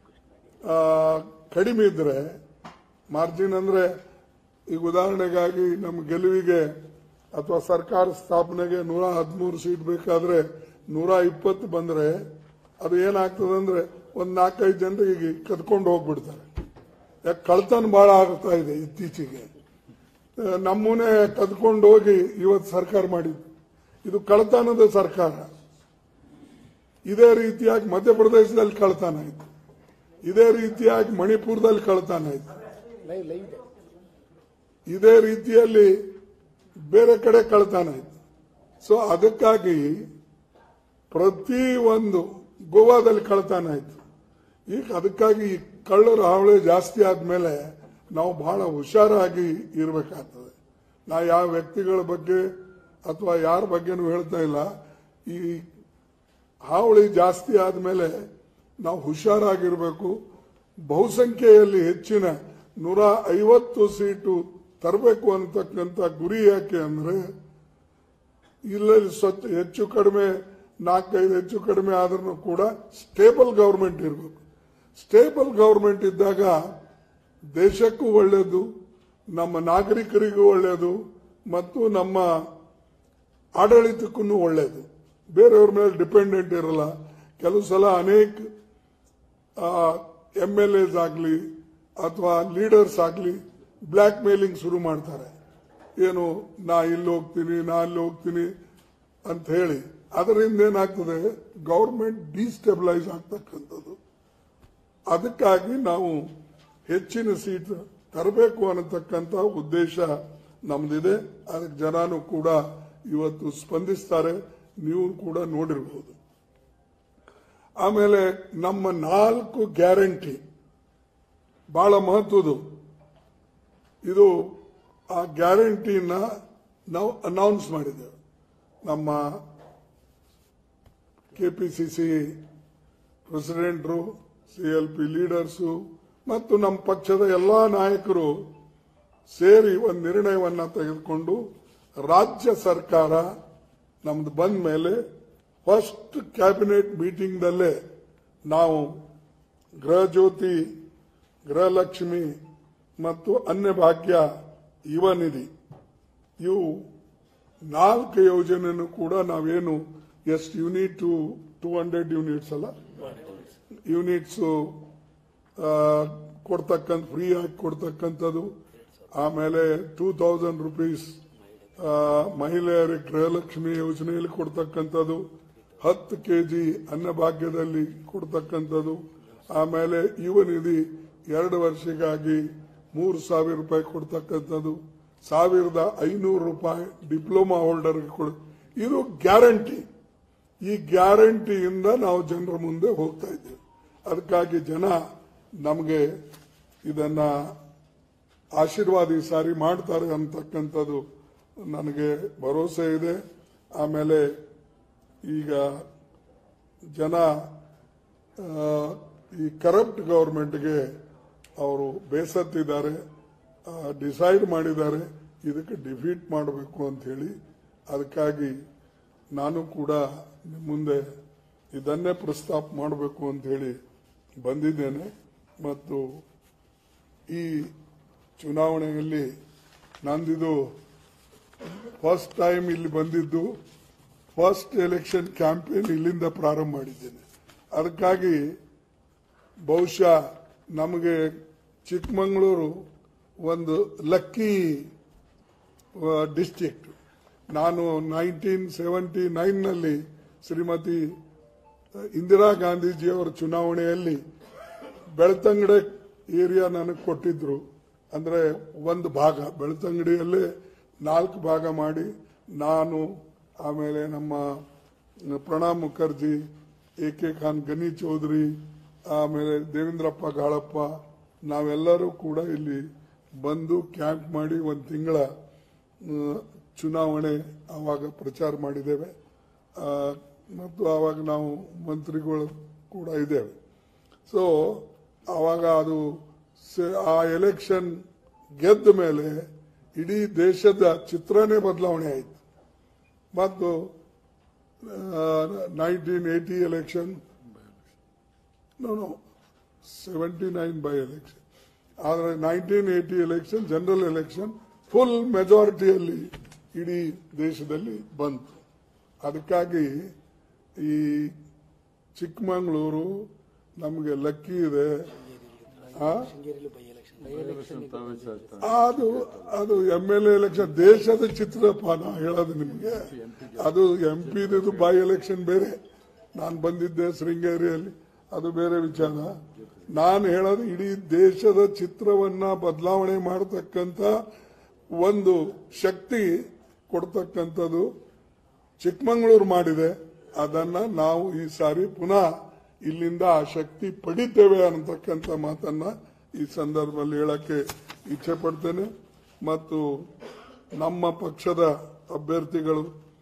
ಕಡಿಮೆ ಇದ್ರೆ ಮಾರ್ಜಿನ್ ಅಂದ್ರೆ ಈಗ ಉದಾಹರಣೆಗಾಗಿ ನಮ್ಮ ಗೆಲುವಿಗೆ ಅಥವಾ ಸರ್ಕಾರ ಸ್ಥಾಪನೆಗೆ ನೂರ ಹದಿಮೂರು ಸೀಟ್ ಬೇಕಾದ್ರೆ ನೂರ ಇಪ್ಪತ್ತು ಬಂದ್ರೆ ಅದು ಏನಾಗ್ತದೆ ಅಂದ್ರೆ ಒಂದ್ ನಾಲ್ಕೈದು ಜನರಿಗೆ ಕದ್ಕೊಂಡು ಹೋಗ್ಬಿಡ್ತಾರೆ ಯಾಕೆ ಕಳ್ತನ ಬಹಳ ಆಗ್ತಾ ಇದೆ ಇತ್ತೀಚೆಗೆ ಆ, ನಮ್ಮನೆ ಕದ್ಕೊಂಡು ಹೋಗಿ ಇವತ್ತು ಸರ್ಕಾರ ಮಾಡಿದ್ದು ಇದು ಕಳ್ತನದ ಸರ್ಕಾರ ಇದೇ ರೀತಿಯಾಗಿ ಮಧ್ಯಪ್ರದೇಶದಲ್ಲಿ ಕಳ್ತನ ಆಯ್ತು ಇದೇ ರೀತಿಯಾಗಿ ಮಣಿಪುರದಲ್ಲಿ ಕಳ್ತನ ಆಯ್ತು ಇದೇ ರೀತಿಯಲ್ಲಿ ಬೇರೆ ಕಡೆ ಕಳ್ತನ ಆಯ್ತು ಸೊ ಅದಕ್ಕಾಗಿ ಪ್ರತಿ ಒಂದು ಗೋವಾದಲ್ಲಿ ಕಳ್ತನ ಆಯ್ತು ಈಗ ಅದಕ್ಕಾಗಿ ಈ ಕಳ್ಳರ ಹಾವಳಿ ಜಾಸ್ತಿ ಆದ್ಮೇಲೆ ನಾವು ಬಹಳ ಹುಷಾರಾಗಿ ಇರಬೇಕಾಗ್ತದೆ ನಾ ಯಾವ ವ್ಯಕ್ತಿಗಳ ಬಗ್ಗೆ ಅಥವಾ ಯಾರ ಬಗ್ಗೆನೂ ಹೇಳ್ತಾ ಇಲ್ಲ ಈ ಹಾವಳಿ ಜಾಸ್ತಿ ಆದ್ಮೇಲೆ ನಾವು ಹುಷಾರಾಗಿರ್ಬೇಕು ಬಹುಸಂಖ್ಯೆಯಲ್ಲಿ ಹೆಚ್ಚಿನ ನೂರ ಐವತ್ತು ಸೀಟು ತರಬೇಕು ಅಂತಕ್ಕಂಥ ಗುರಿ ಯಾಕೆ ಅಂದ್ರೆ ಇಲ್ಲಲ್ಲಿ ಸ್ವಚ್ಛ ಹೆಚ್ಚು ಕಡಿಮೆ ನಾಲ್ಕೈದು ಹೆಚ್ಚು ಕಡಿಮೆ ಆದ್ರೂ ಕೂಡ ಸ್ಟೇಬಲ್ ಗವರ್ಮೆಂಟ್ ಇರಬೇಕು ಸ್ಟೇಬಲ್ ಗವರ್ಮೆಂಟ್ ಇದ್ದಾಗ ದೇಶಕ್ಕೂ ಒಳ್ಳೆಯದು ನಮ್ಮ ನಾಗರಿಕರಿಗೂ ಒಳ್ಳೆಯದು ಮತ್ತು ನಮ್ಮ ಆಡಳಿತಕ್ಕೂ ಒಳ್ಳೆಯದು ಬೇರೆಯವ್ರ ಮೇಲೆ ಡಿಪೆಂಡೆಂಟ್ ಇರಲ್ಲ ಕೆಲವು ಸಲ ಅನೇಕ ಎಂ ಎಲ್ ಎಸ್ ಆಗಲಿ ಅಥವಾ ಲೀಡರ್ಸ್ ಆಗಲಿ ಬ್ಲ್ಯಾಕ್ ಮೇಲಿಂಗ್ ಶುರು ಮಾಡ್ತಾರೆ ಏನು ನಾ ಇಲ್ಲಿ ಹೋಗ್ತೀನಿ ನಾ ಅಲ್ಲಿ ಹೋಗ್ತೀನಿ ಅಂತ ಹೇಳಿ ಅದರಿಂದ ಏನಾಗ್ತದೆ ಗೌರ್ಮೆಂಟ್ ಡಿಸ್ಟೆಬಿಲೈಸ್ ಆಗ್ತಕ್ಕಂಥದ್ದು ಅದಕ್ಕಾಗಿ ನಾವು ಹೆಚ್ಚಿನ ಸೀಟ್ ತರಬೇಕು ಅನ್ನತಕ್ಕಂಥ ಉದ್ದೇಶ ನಮ್ದಿದೆ ಅದಕ್ಕೆ ಜನನು ಕೂಡ ಇವತ್ತು ಸ್ಪಂದಿಸ್ತಾರೆ ನೀವು ಕೂಡ ನೋಡಿರಬಹುದು ಆಮೇಲೆ ನಮ್ಮ ನಾಲ್ಕು ಗ್ಯಾರಂಟಿ ಬಹಳ ಮಹತ್ವದು ಇದು ಆ ಗ್ಯಾರಂಟಿನ ನಾವು ಅನೌನ್ಸ್ ಮಾಡಿದ್ದೇವೆ ನಮ್ಮ ಕೆಪಿಸಿಸಿ ಪ್ರೆಸಿಡೆಂಟ್ರು ಸಿ ಎಲ್ ಪಿ ಲೀಡರ್ಸು ಮತ್ತು ನಮ್ಮ ಪಕ್ಷದ ಎಲ್ಲಾ ನಾಯಕರು ಸೇರಿ ಒಂದು ನಿರ್ಣಯವನ್ನ ತೆಗೆದುಕೊಂಡು ರಾಜ್ಯ ಸರ್ಕಾರ ನಮ್ದು ಬಂದ ಮೇಲೆ ಫಸ್ಟ್ ಕ್ಯಾಬಿನೆಟ್ ಮೀಟಿಂಗ್ದಲ್ಲೇ ನಾವು ಗೃಹ ಜ್ಯೋತಿ ಗೃಹಲಕ್ಷ್ಮಿ ಮತ್ತು ಅನ್ನಭಾಗ್ಯ ಯುವ ನಿಧಿ ಇವು ನಾಲ್ಕು ಯೋಜನೆಯನ್ನು ಕೂಡ ನಾವೇನು ಎಷ್ಟು ಯೂನಿಟ್ ಟೂ ಹಂಡ್ರೆಡ್ ಯೂನಿಟ್ಸ್ ಅಲ್ಲ ಯೂನಿಟ್ಸ್ ಕೊಡ್ತಕ್ಕಂಥ ಫ್ರೀ ಆಗಿ ಕೊಡ್ತಕ್ಕಂಥದ್ದು ಆಮೇಲೆ ಟೂ ತೌಸಂಡ್ ರುಪೀಸ್ ಮಹಿಳೆಯರಿಗೆ ಗೃಹಲಕ್ಷ್ಮಿ ಯೋಜನೆಯಲ್ಲಿ ಕೊಡ್ತಕ್ಕಂಥದ್ದು ಹತ್ತು ಕೆಜಿ ಅನ್ನಭಾಗ್ಯದಲ್ಲಿ ಕೊಡ್ತಕ್ಕಂಥದ್ದು ಆಮೇಲೆ ಯುವ ನಿಧಿ ಎರಡು ವರ್ಷಕ್ಕಾಗಿ ಮೂರು ಸಾವಿರ ರೂಪಾಯಿ ಕೊಡ್ತಕ್ಕಂಥದ್ದು ಸಾವಿರದ ಐನೂರು ರೂಪಾಯಿ ಡಿಪ್ಲೊಮಾ ಹೋಲ್ಡರ್ಗೆ ಕೊಡ ಇದು ಗ್ಯಾರಂಟಿ ಈ ಗ್ಯಾರಂಟಿಯಿಂದ ನಾವು ಜನರ ಮುಂದೆ ಹೋಗ್ತಾ ಇದ್ದೇವೆ ಅದಕ್ಕಾಗಿ ಜನ ನಮಗೆ ಇದನ್ನ ಆಶೀರ್ವಾದ ಈ ಸಾರಿ ಮಾಡ್ತಾರೆ ಅಂತಕ್ಕಂಥದ್ದು ನನಗೆ ಭರವಸೆ ಇದೆ ಆಮೇಲೆ ಈಗ ಜನ ಆ, ಈ ಕರಪ್ಟ್ ಗವರ್ಮೆಂಟ್ಗೆ ಅವರು ಬೇಸತ್ತಿದ್ದಾರೆ ಡಿಸೈಡ್ ಮಾಡಿದ್ದಾರೆ ಇದಕ್ಕೆ ಡಿಫೀಟ್ ಮಾಡಬೇಕು ಅಂತ ಹೇಳಿ ಅದಕ್ಕಾಗಿ ನಾನು ಕೂಡ ನಿಮ್ಮ ಮುಂದೆ ಇದನ್ನೇ ಪ್ರಸ್ತಾಪ ಮಾಡಬೇಕು ಅಂತ ಹೇಳಿ ಬಂದಿದ್ದೇನೆ ಮತ್ತು ಈ ಚುನಾವಣೆಯಲ್ಲಿ ನಂದಿದು ಫಸ್ಟ್ ಟೈಮ್ ಇಲ್ಲಿ ಬಂದಿದ್ದು ಫಸ್ಟ್ ಎಲೆಕ್ಷನ್ ಕ್ಯಾಂಪೇನ್ ಇಲ್ಲಿಂದ ಪ್ರಾರಂಭ ಮಾಡಿದ್ದೇನೆ ಅದಕ್ಕಾಗಿ ಬಹುಶಃ ನಮಗೆ ಚಿಕ್ಕಮಗಳೂರು ಒಂದು ಲಕ್ಕಿ ಡಿಸ್ಟ್ರಿಕ್ಟ್ ನಾನು ನೈನ್ಟೀನ್ ಸೆವೆಂಟಿ ನೈನ್ನಲ್ಲಿ ಶ್ರೀಮತಿ ಇಂದಿರಾ ಗಾಂಧೀಜಿಯವರ ಚುನಾವಣೆಯಲ್ಲಿ ಬೆಳ್ತಂಗಡೆ ಏರಿಯಾ ನನಗೆ ಕೊಟ್ಟಿದ್ರು ಅಂದ್ರೆ ಒಂದು ಭಾಗ ಬೆಳ್ತಂಗಡಿಯಲ್ಲೇ ನಾಲ್ಕು ಭಾಗ ಮಾಡಿ ನಾನು ಆಮೇಲೆ ನಮ್ಮ ಪ್ರಣಬ್ ಮುಖರ್ಜಿ ಎ ಕೆ ಖಾನ್ ಗನಿ ಚೌಧರಿ ಆಮೇಲೆ ದೇವೇಂದ್ರಪ್ಪ ಗಾಳಪ್ಪ ನಾವೆಲ್ಲರೂ ಕೂಡ ಇಲ್ಲಿ ಬಂದು ಕ್ಯಾಂಪ್ ಮಾಡಿ ಒಂದು ತಿಂಗಳ ಚುನಾವಣೆ ಆವಾಗ ಪ್ರಚಾರ ಮಾಡಿದ್ದೇವೆ ಆ, ಮತ್ತು ಆವಾಗ ನಾವು ಮಂತ್ರಿಗಳು ಕೂಡ ಇದ್ದೇವೆ ಸೊ ಆವಾಗ ಅದು ಸೆ- ಆ ಎಲೆಕ್ಷನ್ ಗೆದ್ದ ಮೇಲೆ ಇಡೀ ದೇಶದ ಚಿತ್ರನೇ ಬದಲಾವಣೆ ಆಯಿತು ಮತ್ತು nineteen eighty election no no seventy nine by election ಆದರೆ nineteen eighty election general election full ಮೆಜಾರಿಟಿಯಲ್ಲಿ ಇಡೀ ದೇಶದಲ್ಲಿ ಬಂತು ಅದಕ್ಕಾಗಿ ಈ ಚಿಕ್ಕಮಗಳೂರು ನಮಗೆ ಲಕ್ಕಿ ಇದೆ ಆ? ಅದು ಅದು ಎಂ ಎಲ್ ಎಲೆಕ್ಷನ್ ದೇಶದ ಚಿತ್ರಪ್ಪ ನಾ ಹೇಳೋದು ನಿಮಗೆ ಅದು ಎಂ ಪಿದು ಬೈ ಎಲೆಕ್ಷನ್ ಬೇರೆ ನಾನು ಬಂದಿದ್ದೆ ಶೃಂಗೇರಿಯಲ್ಲಿ ಅದು ಬೇರೆ ವಿಚಾರ ನಾನು ಹೇಳೋದು ಇಡೀ ದೇಶದ ಚಿತ್ರವನ್ನ ಬದಲಾವಣೆ ಮಾಡತಕ್ಕಂತ ಒಂದು ಶಕ್ತಿ ಕೊಡ್ತಕ್ಕಂಥದ್ದು ಚಿಕ್ಕಮಗಳೂರು ಮಾಡಿದೆ ಅದನ್ನ ನಾವು ಈ ಸಾರಿ ಪುನಃ ಇಲ್ಲಿಂದ ಆ ಶಕ್ತಿ ಪಡಿತೇವೆ ಅನ್ನತಕ್ಕಂಥ ಮಾತನ್ನ ಈ ಸಂದರ್ಭದಲ್ಲಿ ಹೇಳಕ್ಕೆ ಇಚ್ಛೆ ಪಡ್ತೇನೆ ಮತ್ತು ನಮ್ಮ ಪಕ್ಷದ ಅಭ್ಯರ್ಥಿಗಳು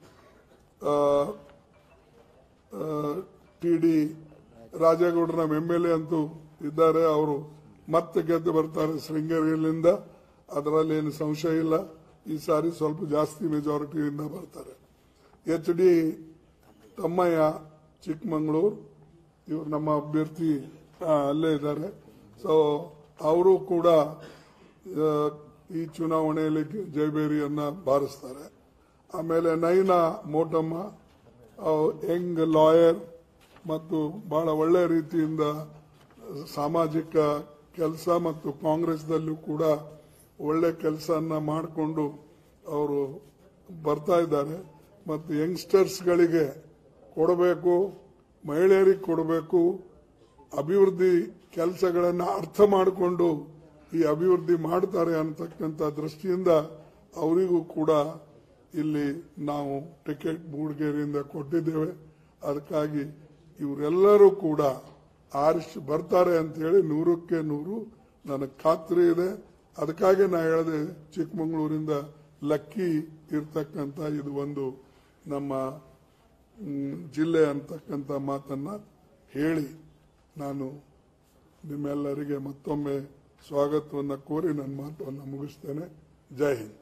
ಟಿ ಡಿ ರಾಜೇಗೌಡರ ಎಂ ಎಲ್ ಎ ಅಂತೂ ಇದ್ದಾರೆ ಅವರು ಮತ್ತೆ ಗೆದ್ದು ಬರ್ತಾರೆ ಶೃಂಗೇರಿಯಲ್ಲಿಂದ ಅದರಲ್ಲಿ ಏನು ಸಂಶಯ ಇಲ್ಲ ಈ ಸಾರಿ ಸ್ವಲ್ಪ ಜಾಸ್ತಿ ಮೆಜಾರಿಟಿಯಿಂದ ಬರ್ತಾರೆ ಎಚ್ ಡಿ ತಮ್ಮಯ್ಯ ಚಿಕ್ಕಮಗಳೂರು ಇವರು ನಮ್ಮ ಅಭ್ಯರ್ಥಿ ಆ, ಅಲ್ಲೇ ಇದ್ದಾರೆ ಸೊ ಅವರು ಕೂಡ ಆ, ಈ ಚುನಾವಣೆಯಲ್ಲಿ ಜಯಬೇರಿಯನ್ನ ಬಾರಿಸ್ತಾರೆ ಆಮೇಲೆ ನೈನಾ ಮೋಟಮ್ಮ ಯಂಗ್ ಲಾಯರ್ ಮತ್ತು ಬಹಳ ಒಳ್ಳೆ ರೀತಿಯಿಂದ ಸಾಮಾಜಿಕ ಕೆಲಸ ಮತ್ತು ಕಾಂಗ್ರೆಸ್ದಲ್ಲೂ ಕೂಡ ಒಳ್ಳೆ ಕೆಲಸನ ಮಾಡಿಕೊಂಡು ಅವರು ಬರ್ತಾ ಇದ್ದಾರೆ ಮತ್ತು ಯಂಗ್ಸ್ಟರ್ಸ್ಗಳಿಗೆ ಕೊಡಬೇಕು ಮಹಿಳೆಯರಿಗೆ ಕೊಡಬೇಕು ಅಭಿವೃದ್ಧಿ ಕೆಲಸಗಳನ್ನು ಅರ್ಥ ಮಾಡಿಕೊಂಡು ಈ ಅಭಿವೃದ್ಧಿ ಮಾಡ್ತಾರೆ ಅನ್ನತಕ್ಕಂಥ ದೃಷ್ಟಿಯಿಂದ ಅವರಿಗೂ ಕೂಡ ಇಲ್ಲಿ ನಾವು ಟಿಕೆಟ್ ಮೂಡಿಗೆರೆಯಿಂದ ಕೊಟ್ಟಿದ್ದೇವೆ ಅದಕ್ಕಾಗಿ ಇವರೆಲ್ಲರೂ ಕೂಡ ಆರಿಸಿ ಬರ್ತಾರೆ ಅಂತ ಹೇಳಿ ನೂರಕ್ಕೆ ನೂರು ನನಗೆ ಖಾತ್ರಿ ಇದೆ ಅದಕ್ಕಾಗಿ ನಾ ಹೇಳಿದೆ ಚಿಕ್ಕಮಗಳೂರಿಂದ ಲಕ್ಕಿ ಇರ್ತಕ್ಕಂಥ ಇದು ಒಂದು ನಮ್ಮ ಮ್, ಜಿಲ್ಲೆ ಅಂತಕ್ಕಂಥ ಮಾತನ್ನ ಹೇಳಿ ನಾನು ನಿಮ್ಮೆಲ್ಲರಿಗೆ ಮತ್ತೊಮ್ಮೆ ಸ್ವಾಗತವನ್ನು ಕೋರಿ ನನ್ನ ಮಾತನ್ನು ಮುಗಿಸ್ತೇನೆ ಜೈ ಹಿಂದ್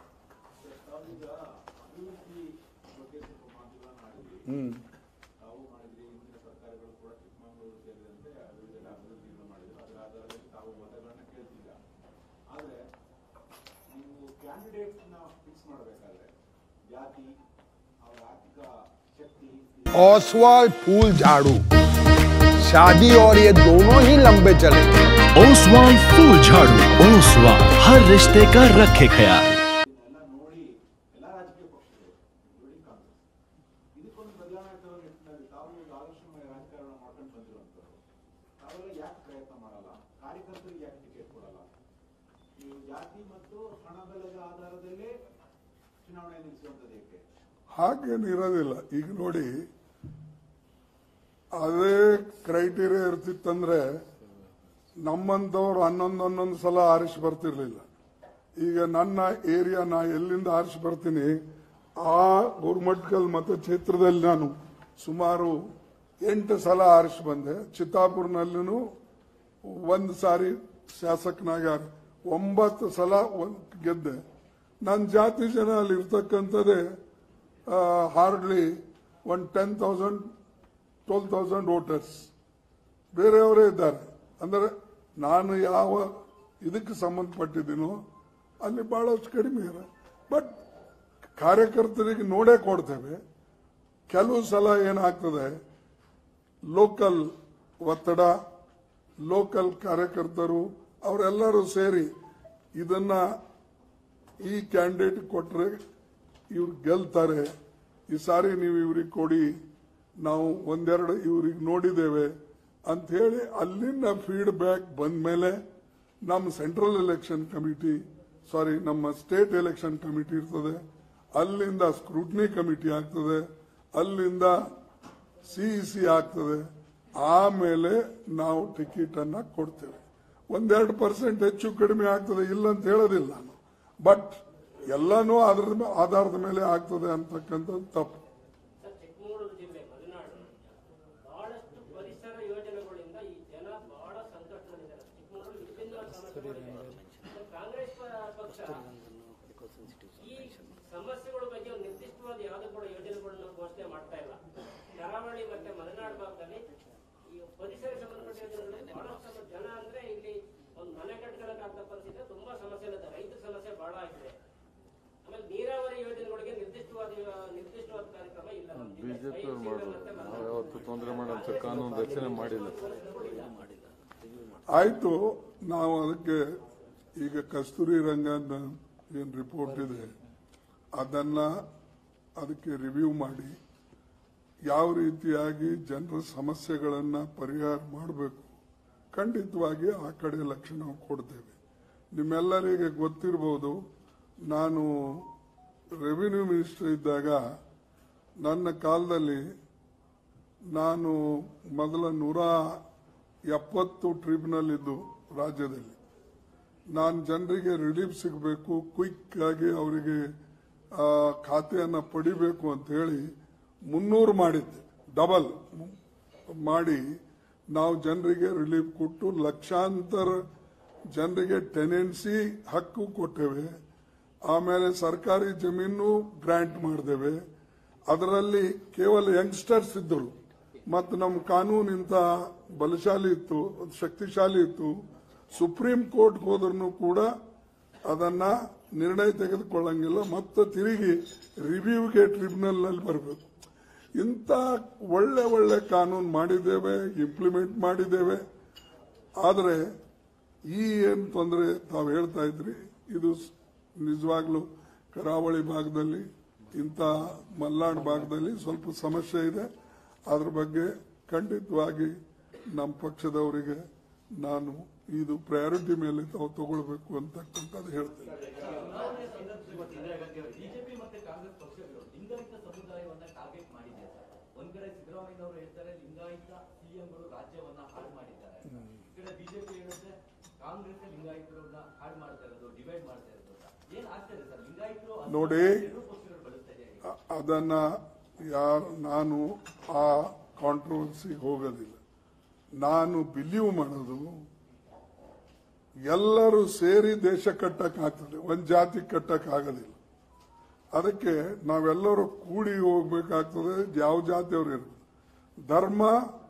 ಹ್ಮ್ ನೀವು ಕ್ಯಾಂಡಿಡೇಟ್ ನ ಫಿಕ್ಸ್ ಮಾಡಬೇಕಾದ್ರೆ ಜಾತಿ ಅವರ ಆರ್ಥಿಕ ಶಕ್ತಿ ओसवाल फूल झाड़ू शादी और ये दोनों ही लंबे चले ओसवाल फूल झाड़ू ओसवाल हर रिश्ते का रखे ख्याल ಇದನ್ನೆಲ್ಲ ನೋಡಿ ಎಲ್ಲ ರಾಜಕೀಯ ಪಕ್ಷಗಳು ನೋಡಿ ಕಾಂಗ್ರೆಸ್ ಇದಕ್ಕೊಂದು ಬದಲಾವಣೆ ತರೋ ನಿಟ್ಟಿನಲ್ಲಿ ತಾವು ಒಂದು ಆದರ್ಶಮಯ ರಾಜಕಾರಣ ಮಾಡ್ಕೊಂಡು ಬಂದಿರುವಂತವ್ರು ತಾವೆಲ್ಲ ಯಾಕೆ ಪ್ರಯತ್ನ ಮಾಡಲ್ಲ ಕಾರ್ಯಕರ್ತರಿಗೆ ಯಾಕೆ ಟಿಕೆಟ್ ಕೊಡಲ್ಲ ನೀವು ಜಾತಿ ಮತ್ತು ಹಣಬಲದ ಆಧಾರದಲ್ಲೇ ಚುನಾವಣೆ ನಿಲ್ಲಿಸುವಂತದ್ದು ಏಕೆ ಹಾಗೇನು ಇರೋದಿಲ್ಲ ಈಗ ನೋಡಿ ಅದೇ ಕ್ರೈಟೀರಿಯಾ ಇರ್ತಿತ್ತಂದ್ರೆ ನಮ್ಮಂತವ್ರು ಹನ್ನೊಂದು ಹನ್ನೊಂದು ಸಲ ಆರಿಸಿ ಬರ್ತಿರ್ಲಿಲ್ಲ ಈಗ ನನ್ನ ಏರಿಯಾ ನಾ ಎಲ್ಲಿಂದ ಆರಿಸಿ ಬರ್ತೀನಿ ಆ ಗುರುಮಟ್ಕಲ್ ಮತಕ್ಷೇತ್ರದಲ್ಲಿ ನಾನು ಸುಮಾರು ಎಂಟು ಸಲ ಆರಿಸಿ ಬಂದೆ ಚಿತ್ತಾಪುರ್ನಲ್ಲೂ ಒಂದು ಸಾರಿ ಶಾಸಕನಾಗ್ಯಾರ ಒಂಬತ್ತು ಸಲ ಒಂದ್ ಗೆದ್ದೆ ನನ್ನ ಜಾತಿ ಜನ ಅಲ್ಲಿ ಇರ್ತಕ್ಕಂಥದ್ದೇ hardly one ten thousand twelve thousand voters ಬೇರೆಯವರೇ ಇದ್ದಾರೆ ಅಂದರೆ ನಾನು ಯಾವ ಇದಕ್ಕೆ ಸಂಬಂಧಪಟ್ಟಿದ್ದೀನೋ ಅಲ್ಲಿ ಬಹಳಷ್ಟು ಕಡಿಮೆ ಇದೆ ಬಟ್ ಕಾರ್ಯಕರ್ತರಿಗೆ ನೋಡೇ ಕೊಡ್ತೇವೆ ಕೆಲವು ಸಲ ಏನಾಗ್ತದೆ ಲೋಕಲ್ ಒತ್ತಡ ಲೋಕಲ್ ಕಾರ್ಯಕರ್ತರು ಅವರೆಲ್ಲರೂ ಸೇರಿ ಇದನ್ನ ಈ ಕ್ಯಾಂಡಿಡೇಟ್ ಕೊಟ್ರೆ ಇವ್ರು ಗೆಲ್ತಾರೆ ಈ ಸಾರಿ ನೀವು ಇವ್ರಿಗೆ ಕೊಡಿ ನಾವು ಒಂದೆರಡು ಇವ್ರಿಗೆ ನೋಡಿದ್ದೇವೆ ಅಂತ ಹೇಳಿ ಅಲ್ಲಿಂದ ಫೀಡ್ಬ್ಯಾಕ್ ಬಂದ ಮೇಲೆ ನಮ್ಮ ಸೆಂಟ್ರಲ್ ಎಲೆಕ್ಷನ್ ಕಮಿಟಿ ಸಾರಿ ನಮ್ಮ ಸ್ಟೇಟ್ ಎಲೆಕ್ಷನ್ ಕಮಿಟಿ ಇರ್ತದೆ ಅಲ್ಲಿಂದ ಸ್ಕ್ರೂಟ್ನಿ ಕಮಿಟಿ ಆಗ್ತದೆ ಅಲ್ಲಿಂದ ಸಿಇಸಿ ಆಗ್ತದೆ ಆಮೇಲೆ ನಾವು ಟಿಕೆಟ್ ಅನ್ನ ಕೊಡ್ತೇವೆ ಒಂದೆರಡು ಪರ್ಸೆಂಟ್ ಹೆಚ್ಚು ಕಡಿಮೆ ಆಗ್ತದೆ ಇಲ್ಲ ಅಂತ ಹೇಳೋದಿಲ್ಲ ನಾನು ಬಟ್ ಎಲ್ಲನೂ ಅದರ ಮೇ- ಆಧಾರದ ಮೇಲೆ ಆಗ್ತದೆ ಅಂತಕ್ಕಂಥದ್ದು ತಪ್ಪು ಸರ್ ಚಿಕ್ಕಮಗಳೂರು ಜಿಲ್ಲೆ ಮಲೆನಾಡು ಬಹಳಷ್ಟು ಪರಿಸರ ಯೋಜನೆಗಳಿಂದ ಈ ಜನ ಬಹಳ ಸಂಕಷ್ಟದಲ್ಲಿದ್ದಾರೆ ಚಿಕ್ಕಮಗಳೂರು ವಿಭಿನ್ನ ಸಮಸ್ಯೆಗಳಿದೆ ಸರ್, ಕಾಂಗ್ರೆಸ್ ಪ- ಪಕ್ಷ ಈ ಸಮಸ್ಯೆಗಳ ಬಗ್ಗೆ ಒಂದು ನಿರ್ದಿಷ್ಟವಾದ ಯಾವುದೇ ಕೂಡ ಯೋಜನೆಗಳನ್ನು ಘೋಷಣೆ ಮಾಡ್ತಾ ಇಲ್ಲ ಕರಾವಳಿ ಮತ್ತೆ ಮಲೆನಾಡು ಭಾಗದಲ್ಲಿ ಈ ಪರಿಸರ ಸಂಬಂಧಪಟ್ಟ ಯೋಜನೆಗಳಲ್ಲಿ ಬಹಳಷ್ಟು ಸಮ- ಜನ ಅಂದ್ರೆ ಇಲ್ಲಿ ಒಂದು ಮನೆ ಕಟ್ಕೊಳ್ಳೋಕ್ಕಾಗದ ಪರಿಸ್ಥಿತಿ ತುಂಬಾ ಸಮಸ್ಯೆ ಇದೆ ರೈತರ ಸಮಸ್ಯೆ ಬಹಳ ಆಗಿದೆ ಆಮೇಲೆ ನೀರಾವರಿ ಯೋಜನೆಗಳಿಗೆ ನಿರ್ದಿಷ್ಟವಾದ ನಿರ್ದಿಷ್ಟವಾದ ಕಾರ್ಯಕ್ರಮ ಇಲ್ಲ ನಮ್ಮ ಜಿಲ್ಲೆ. ಬಿಜೆಪಿ ಬಯಲು ಸೀಮೆ ಮಾಡೋದು ಮತ್ತೆ ನಾವು ಯಾವತ್ತು ತೊಂದರೆ ಮಾಡೋಂಥ ಕಾನೂನು ರಚನೆ ಮಾಡಿಲ್ಲ ಆಯ್ತು ನಾವು ಅದಕ್ಕೆ ಈಗ ಕಸ್ತೂರಿ ರಂಗನ ಏನ್ ರಿಪೋರ್ಟ್ ಇದೆ ಅದನ್ನ ಅದಕ್ಕೆ ರಿವ್ಯೂ ಮಾಡಿ ಯಾವ ರೀತಿಯಾಗಿ ಜನರ ಸಮಸ್ಯೆಗಳನ್ನ ಪರಿಹಾರ ಮಾಡಬೇಕು ಖಂಡಿತವಾಗಿ ಆ ಕಡೆ ಲಕ್ಷ್ಯ ನಾವು ಕೊಡ್ತೇವೆ ನಿಮ್ಮೆಲ್ಲರಿಗೆ ಗೊತ್ತಿರಬಹುದು ನಾನು ರೆವಿನ್ಯೂ ಮಿನಿಸ್ಟರ್ ಇದ್ದಾಗ ನನ್ನ ಕಾಲದಲ್ಲಿ ನಾನು ಮೊದಲ ನೂರ ಎಪ್ಪತ್ತು ಟ್ರಿಬ್ಯುನಲ್ ಇದ್ದು ರಾಜ್ಯದಲ್ಲಿ ನಾನು ಜನರಿಗೆ ರಿಲೀಫ್ ಸಿಗಬೇಕು ಕ್ವಿಕ್ ಆಗಿ ಅವರಿಗೆ ಆ, ಖಾತೆಯನ್ನ ಪಡಿಬೇಕು ಅಂತ ಹೇಳಿ ಮುನ್ನೂರು ಮಾಡಿದ್ದೆ ಡಬಲ್ ಮಾಡಿ ನಾವು ಜನರಿಗೆ ರಿಲೀಫ್ ಕೊಟ್ಟು ಲಕ್ಷಾಂತರ ಜನರಿಗೆ ಟೆನೆನ್ಸಿ ಹಕ್ಕು ಕೊಟ್ಟೇವೆ ಆಮೇಲೆ ಸರ್ಕಾರಿ ಜಮೀನು ಗ್ರಾಂಟ್ ಮಾಡಿದ್ದೇವೆ ಅದರಲ್ಲಿ ಕೇವಲ ಯಂಗ್ಸ್ಟರ್ಸ್ ಇದ್ದರು ಮತ್ತು ನಮ್ಮ ಕಾನೂನು ಇಂಥ ಬಲಶಾಲಿ ಇತ್ತು ಶಕ್ತಿಶಾಲಿ ಇತ್ತು ಸುಪ್ರೀಂ ಕೋರ್ಟ್ ಹೋದ್ರೂ ಕೂಡ ಅದನ್ನ ನಿರ್ಣಯ ತೆಗೆದುಕೊಳ್ಳಂಗಿಲ್ಲ ಮತ್ತೆ ತಿರುಗಿ ರಿವ್ಯೂಗೆ ಟ್ರಿಬ್ಯುನಲ್ ನಲ್ಲಿ ಬರಬೇಕು ಇಂಥ ಒಳ್ಳೆ ಒಳ್ಳೆ ಕಾನೂನು ಮಾಡಿದ್ದೇವೆ ಇಂಪ್ಲಿಮೆಂಟ್ ಮಾಡಿದ್ದೇವೆ ಆದರೆ ಈ ಏನು ತೊಂದರೆ ತಾವು ಹೇಳ್ತಾ ಇದ್ರಿ ಇದು ಸ್- ನಿಜವಾಗ್ಲೂ ಕರಾವಳಿ ಭಾಗದಲ್ಲಿ ಇಂಥ ಮಲ್ನಾಡು ಭಾಗದಲ್ಲಿ ಸ್ವಲ್ಪ ಸಮಸ್ಯೆ ಇದೆ ಅದ್ರ ಬಗ್ಗೆ ಖಂಡಿತವಾಗಿ ನಮ್ಮ ಪಕ್ಷದವರಿಗೆ ನಾನು ಇದು ಪ್ರಯಾರಿಟಿ ಮೇಲೆ ತಾವು ತಗೊಳ್ಬೇಕು ಅಂತಕ್ಕಂಥದ್ದು ಹೇಳ್ತೇನೆ ಬಿಜೆಪಿ ಮತ್ತೆ ಕಾಂಗ್ರೆಸ್ ಪಕ್ಷಗಳು ಲಿಂಗಾಯತ ಸಮುದಾಯವನ್ನ ಟಾರ್ಗೆಟ್ ಮಾಡಿದೆ ಸರ್ ಒಂದ್ ಕಡೆ ಸಿದ್ದರಾಮಯ್ಯ ಅವರು ಹೇಳ್ತಾರೆ ಲಿಂಗಾಯತ ಸಿಎಂಗಳು ರಾಜ್ಯವನ್ನ ಹಾಳು ಮಾಡಿದ್ದಾರೆ ಈ ಕಡೆ ಬಿಜೆಪಿ ಹೇಳುತ್ತೆ ಕಾಂಗ್ರೆಸ್ ಲಿಂಗಾಯತರನ್ನ ಹಾಳು ಮಾಡ್ತಾ ಇರೋದು ಡಿವೈಡ್ ಮಾಡ್ತಾ ಇರೋದು ಅಂತ. ಏನ್ ಆಗ್ತಾ ಇದೆ ಸರ್ ಲಿಂಗಾಯತರು ಅಥವಾ ನೋಡಿ ಎರಡೂ ಪಕ್ಷಗಳು ಬಳಸ್ತಾ ಇದೆ ಅ- ಅದನ್ನ ಯಾರು ನಾನು ಆ ಕಾಂಟ್ರವರ್ಸಿಗೆ ಹೋಗೋದಿಲ್ಲ ನಾನು ಬಿಲೀವ್ ಮಾಡೋದು ಎಲ್ಲರೂ ಸೇರಿ ದೇಶ ಕಟ್ಟಕ್ಕಾಗ್ತದೆ ಒಂದು ಜಾತಿ ಕಟ್ಟಕ್ಕಾಗೋದಿಲ್ಲ ಅದಕ್ಕೆ ನಾವೆಲ್ಲರೂ ಕೂಡಿ ಹೋಗ್ಬೇಕಾಗ್ತದೆ ಯಾವ ಜಾತಿಯವರು ಇರ್ಬೋದು ಧರ್ಮ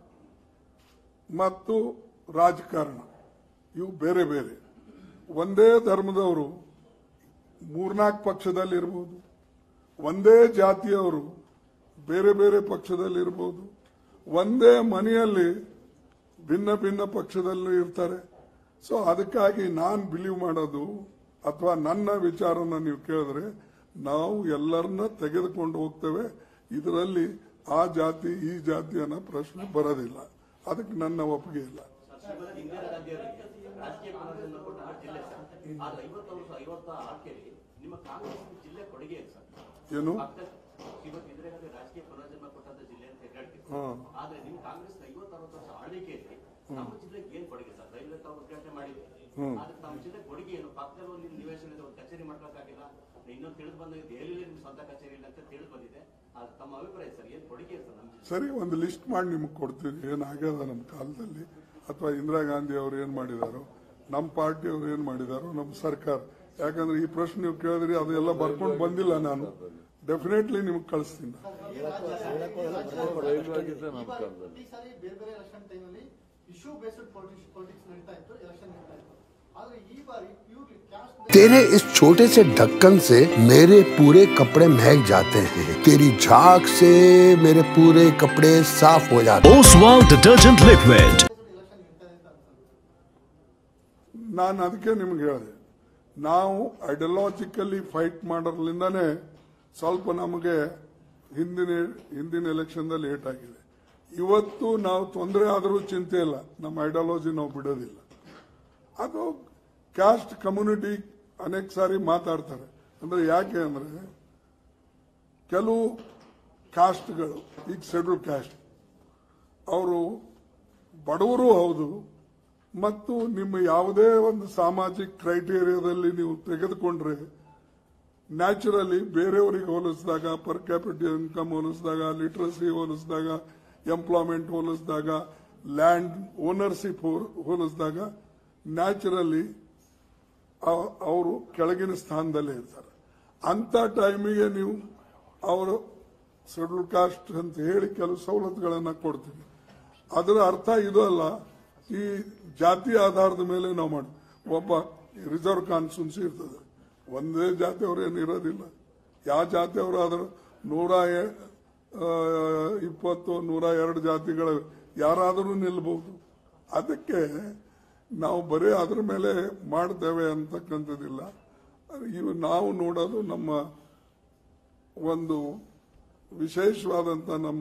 ಮತ್ತು ರಾಜಕಾರಣ ಇವು ಬೇರೆ ಬೇರೆ ಒಂದೇ ಧರ್ಮದವರು ಮೂರ್ನಾಲ್ಕು ಪಕ್ಷದಲ್ಲಿರ್ಬೋದು ಒಂದೇ ಜಾತಿಯವರು ಬೇರೆ ಬೇರೆ ಪಕ್ಷದಲ್ಲಿರ್ಬೋದು ಒಂದೇ ಮನೆಯಲ್ಲಿ ಭಿನ್ನ ಭಿನ್ನ ಪಕ್ಷದಲ್ಲಿ ಇರ್ತಾರೆ ಸೊ ಅದಕ್ಕಾಗಿ ನಾನು ಬಿಲೀವ್ ಮಾಡೋದು ಅಥವಾ ನನ್ನ ವಿಚಾರನ ನೀವು ಕೇಳಿದ್ರೆ ನಾವು ಎಲ್ಲರನ್ನ ತೆಗೆದುಕೊಂಡು ಹೋಗ್ತೇವೆ ಇದರಲ್ಲಿ ಆ ಜಾತಿ ಈ ಜಾತಿ ಅನ್ನೋ ಪ್ರಶ್ನೆ ಬರೋದಿಲ್ಲ ಅದಕ್ಕೆ ನನ್ನ ಒಪ್ಪಿಗೆ ಇಲ್ಲ ಶ್ರೀಮತಿ ಇಂದಿರಾ ಗಾಂಧಿ ಅವರಿಗೆ ರಾಜಕೀಯ ಪುನರ್ಜನ್ಮ ಕೊಟ್ಟ ಜಿಲ್ಲೆ ಸರ್ ಆದ್ರೆ ಐವತ್ತು ವರ್ಷ ಐವತ್ತ ಆರ್ಕೆಯಲ್ಲಿ ನಿಮ್ಮ ಕಾಂಗ್ರೆಸ್ ಜಿಲ್ಲೆ ಕೊಡುಗೆ ಏನು ಸರ್ ಏನು ಪಕ್ಕ ಶ್ರೀಮತಿ ಇಂದಿರಾ ಗಾಂಧಿ ರಾಜಕೀಯ ಪುನರ್ಜನ್ಮ ಕೊಟ್ಟಂತ ಜಿಲ್ಲೆ ಅಂತ ಹೇಳ್ತೀವಿ ಹಾ. ಆದ್ರೆ ನಿಮ್ ಕಾಂಗ್ರೆಸ್ ಐವತ್ತು ಅರವತ್ತು ವರ್ಷ ಆಳ್ವಿಕೆಯಲ್ಲಿ ನಮ್ಮ ಜಿಲ್ಲೆಗೆ ಏನ್ ಕೊಡುಗೆ ಸರ್ ರೈಲ್ವೆ ತಾವು ಉದ್ಘಾಟನೆ ಮಾಡಿದ್ವಿ ಆದ್ರೆ ನಮ್ಮ ಜಿಲ್ಲೆ ಕೊಡುಗೆ ಏನು ಪಕ್ಕದಲ್ಲಿ ಒಂದು ನಿವೇಶನ ಇದೆ ಒಂದು ಕಚೇರಿ ಮಾಡ್ಬೇಕಾಗಿಲ್ಲ ಇನ್ನೊಂದು ತಿಳಿದು ಬಂದ ದೆಹಲಿಯಲ್ಲಿ ನಿಮ್ ಸ್ವಂತ ಕಚೇರಿ ಇಲ್ಲ ಅಂತ ತಿಳಿದು ಬಂದಿದೆ ಆ, ತಮ್ಮ ಅಭಿಪ್ರಾಯ ಸರ್ ಏನ್ ಕೊಡುಗೆ ಸರ್ ನಮ್ಗೆ ಸರಿ ಒಂದು ಲಿಸ್ಟ್ ಮಾಡಿ ನಿಮ್ಗೆ ಕೊಡ್ತೀವಿ ಏನಾಗ್ಯದ ನಮ್ಮ ಕಾಲದಲ್ಲಿ ಅಥವಾ ಇಂದಿರಾ ಗಾಂಧಿ ಅವರು ಏನ್ ಮಾಡಿದಾರೋ ನಮ್ಮ ಪಾರ್ಟಿ ಅವರು ಏನ್ ಮಾಡಿದಾರೋ ನಮ್ಮ ಸರ್ಕಾರ ಯಾಕಂದ್ರೆ ಈ ಪ್ರಶ್ನೆ ನೀವು ಕೇಳಿದ್ರಿ ಅದೆಲ್ಲ ಬರ್ಕೊಂಡು ಬಂದಿಲ್ಲ ನಾನು ಡೆಫಿನೆಟ್ಲಿ ನಿಮ್ಗೆ ಕಳಿಸ್ತೀನಿ ನಾನು. ದಯವಾಗಿದ್ದೆ ನಮ್ಮ ಕಾಲದಲ್ಲಿ ಈ ಸಾರಿ ಬೇರೆ ಬೇರೆ ಎಲೆಕ್ಷನ್ ಟೈಮಲ್ಲಿ ಇಶ್ಯೂ ಬೇಸ್ಡ್ ಪೊಲಿಟಿಕ್ಸ್ ನಡೀತಾ ಇತ್ತು ಎಲೆಕ್ಷನ್ ನಡೀತಾ ಇತ್ತು ಆದ್ರೆ ಈ ಬಾರಿ ಪ್ಯೂರ್ಲಿ ಕ್ಯಾಸ್ಟ್ तेरे इस छोटे से ढक्कन से मेरे पूरे कपड़े महक जाते हैं तेरी झाग से मेरे पूरे कपड़े साफ हो जाते हैं Oswald detergent liquid. ಎಲೆಕ್ಷನ್ ನಡೀತಾ ಇದೆ ಅಂತ ಅನ್ಸುತ್ತೆ ನಾನು ಅದಕ್ಕೆ ನಿಮ್ಗೆ ಹೇಳಿದೆ ನಾವು ಐಡಿಯಾಲಜಿಕಲಿ ಫೈಟ್ ಮಾಡೋದ್ರಿಂದಾನೇ ಸ್ವಲ್ಪ ನಮಗೆ ಹಿಂದಿನ ಹಿಂದಿನ ಎಲೆಕ್ಷನ್ದಲ್ಲಿ ಲೇಟ್ ಆಗಿದೆ ಇವತ್ತು ನಾವು ತೊಂದರೆ ಆದರೂ ಚಿಂತೆ ಇಲ್ಲ ನಮ್ಮ ಐಡಿಯಾಲಜಿ ನಾವು ಬಿಡೋದಿಲ್ಲ ಅದು ಕ್ಯಾಸ್ಟ್ ಕಮ್ಯುನಿಟಿ ಅನೇಕ ಸಾರಿ ಮಾತಾಡ್ತಾರೆ ಅಂದ್ರೆ ಯಾಕೆ ಅಂದ್ರೆ ಕೆಲವು ಕಾಸ್ಟ್ಗಳು ಈಗ ಶೆಡ್ಯೂಲ್ ಕ್ಯಾಸ್ಟ್ ಅವರು ಬಡವರು ಹೌದು ಮತ್ತು ನಿಮ್ಮ ಯಾವುದೇ ಒಂದು ಸಾಮಾಜಿಕ ಕ್ರೈಟೀರಿಯಾದಲ್ಲಿ ನೀವು ತೆಗೆದುಕೊಂಡ್ರೆ ನ್ಯಾಚುರಲಿ ಬೇರೆಯವರಿಗೆ ಹೋಲಿಸಿದಾಗ ಪರ್ ಕ್ಯಾಪಿಟಲ್ ಇನ್ಕಮ್ ಹೋಲಿಸಿದಾಗ ಲಿಟ್ರಸಿ ಹೋಲಿಸಿದಾಗ ಎಂಪ್ಲಾಯ್ಮೆಂಟ್ ಹೋಲಿಸಿದಾಗ ಲ್ಯಾಂಡ್ ಓನರ್ಶಿಪ್ ಹೋಲಿಸಿದಾಗ ನ್ಯಾಚುರಲಿ ಅವರು ಕೆಳಗಿನ ಸ್ಥಾನದಲ್ಲೇ ಇರ್ತಾರೆ ಅಂತ ಟೈಮಿಗೆ ನೀವು ಅವರು ಶೆಡ್ಯೂಲ್ ಕಾಸ್ಟ್ ಅಂತ ಹೇಳಿ ಕೆಲವು ಸವಲತ್ತುಗಳನ್ನು ಕೊಡ್ತೀವಿ ಅದರ ಅರ್ಥ ಇದು ಅಲ್ಲ ಈ ಜಾತಿ ಆಧಾರದ ಮೇಲೆ ನಾವು ಮಾಡಿ ಒಬ್ಬ ರಿಸರ್ವ್ ಕಾನ್ಸ್ಟಿಟ್ಯೂನ್ಸಿ ಇರ್ತದೆ ಒಂದೇ ಜಾತಿಯವರು ಏನು ಇರೋದಿಲ್ಲ ಯಾವ ಜಾತಿಯವರು ಆದರೂ ನೂರ ಎ- ಆ, ಇಪ್ಪತ್ತು ನೂರ ಎರಡು ಜಾತಿಗಳ ಯಾರಾದರೂ ನಿಲ್ಬಹುದು ಅದಕ್ಕೆ ನಾವು ಬರೀ ಅದ್ರ ಮೇಲೆ ಮಾಡ್ತೇವೆ ಅಂತಕ್ಕಂಥದ್ದಿಲ್ಲ ಇವು ನಾವು ನೋಡೋದು ನಮ್ಮ ಒಂದು ವಿಶೇಷವಾದಂಥ ನಮ್ಮ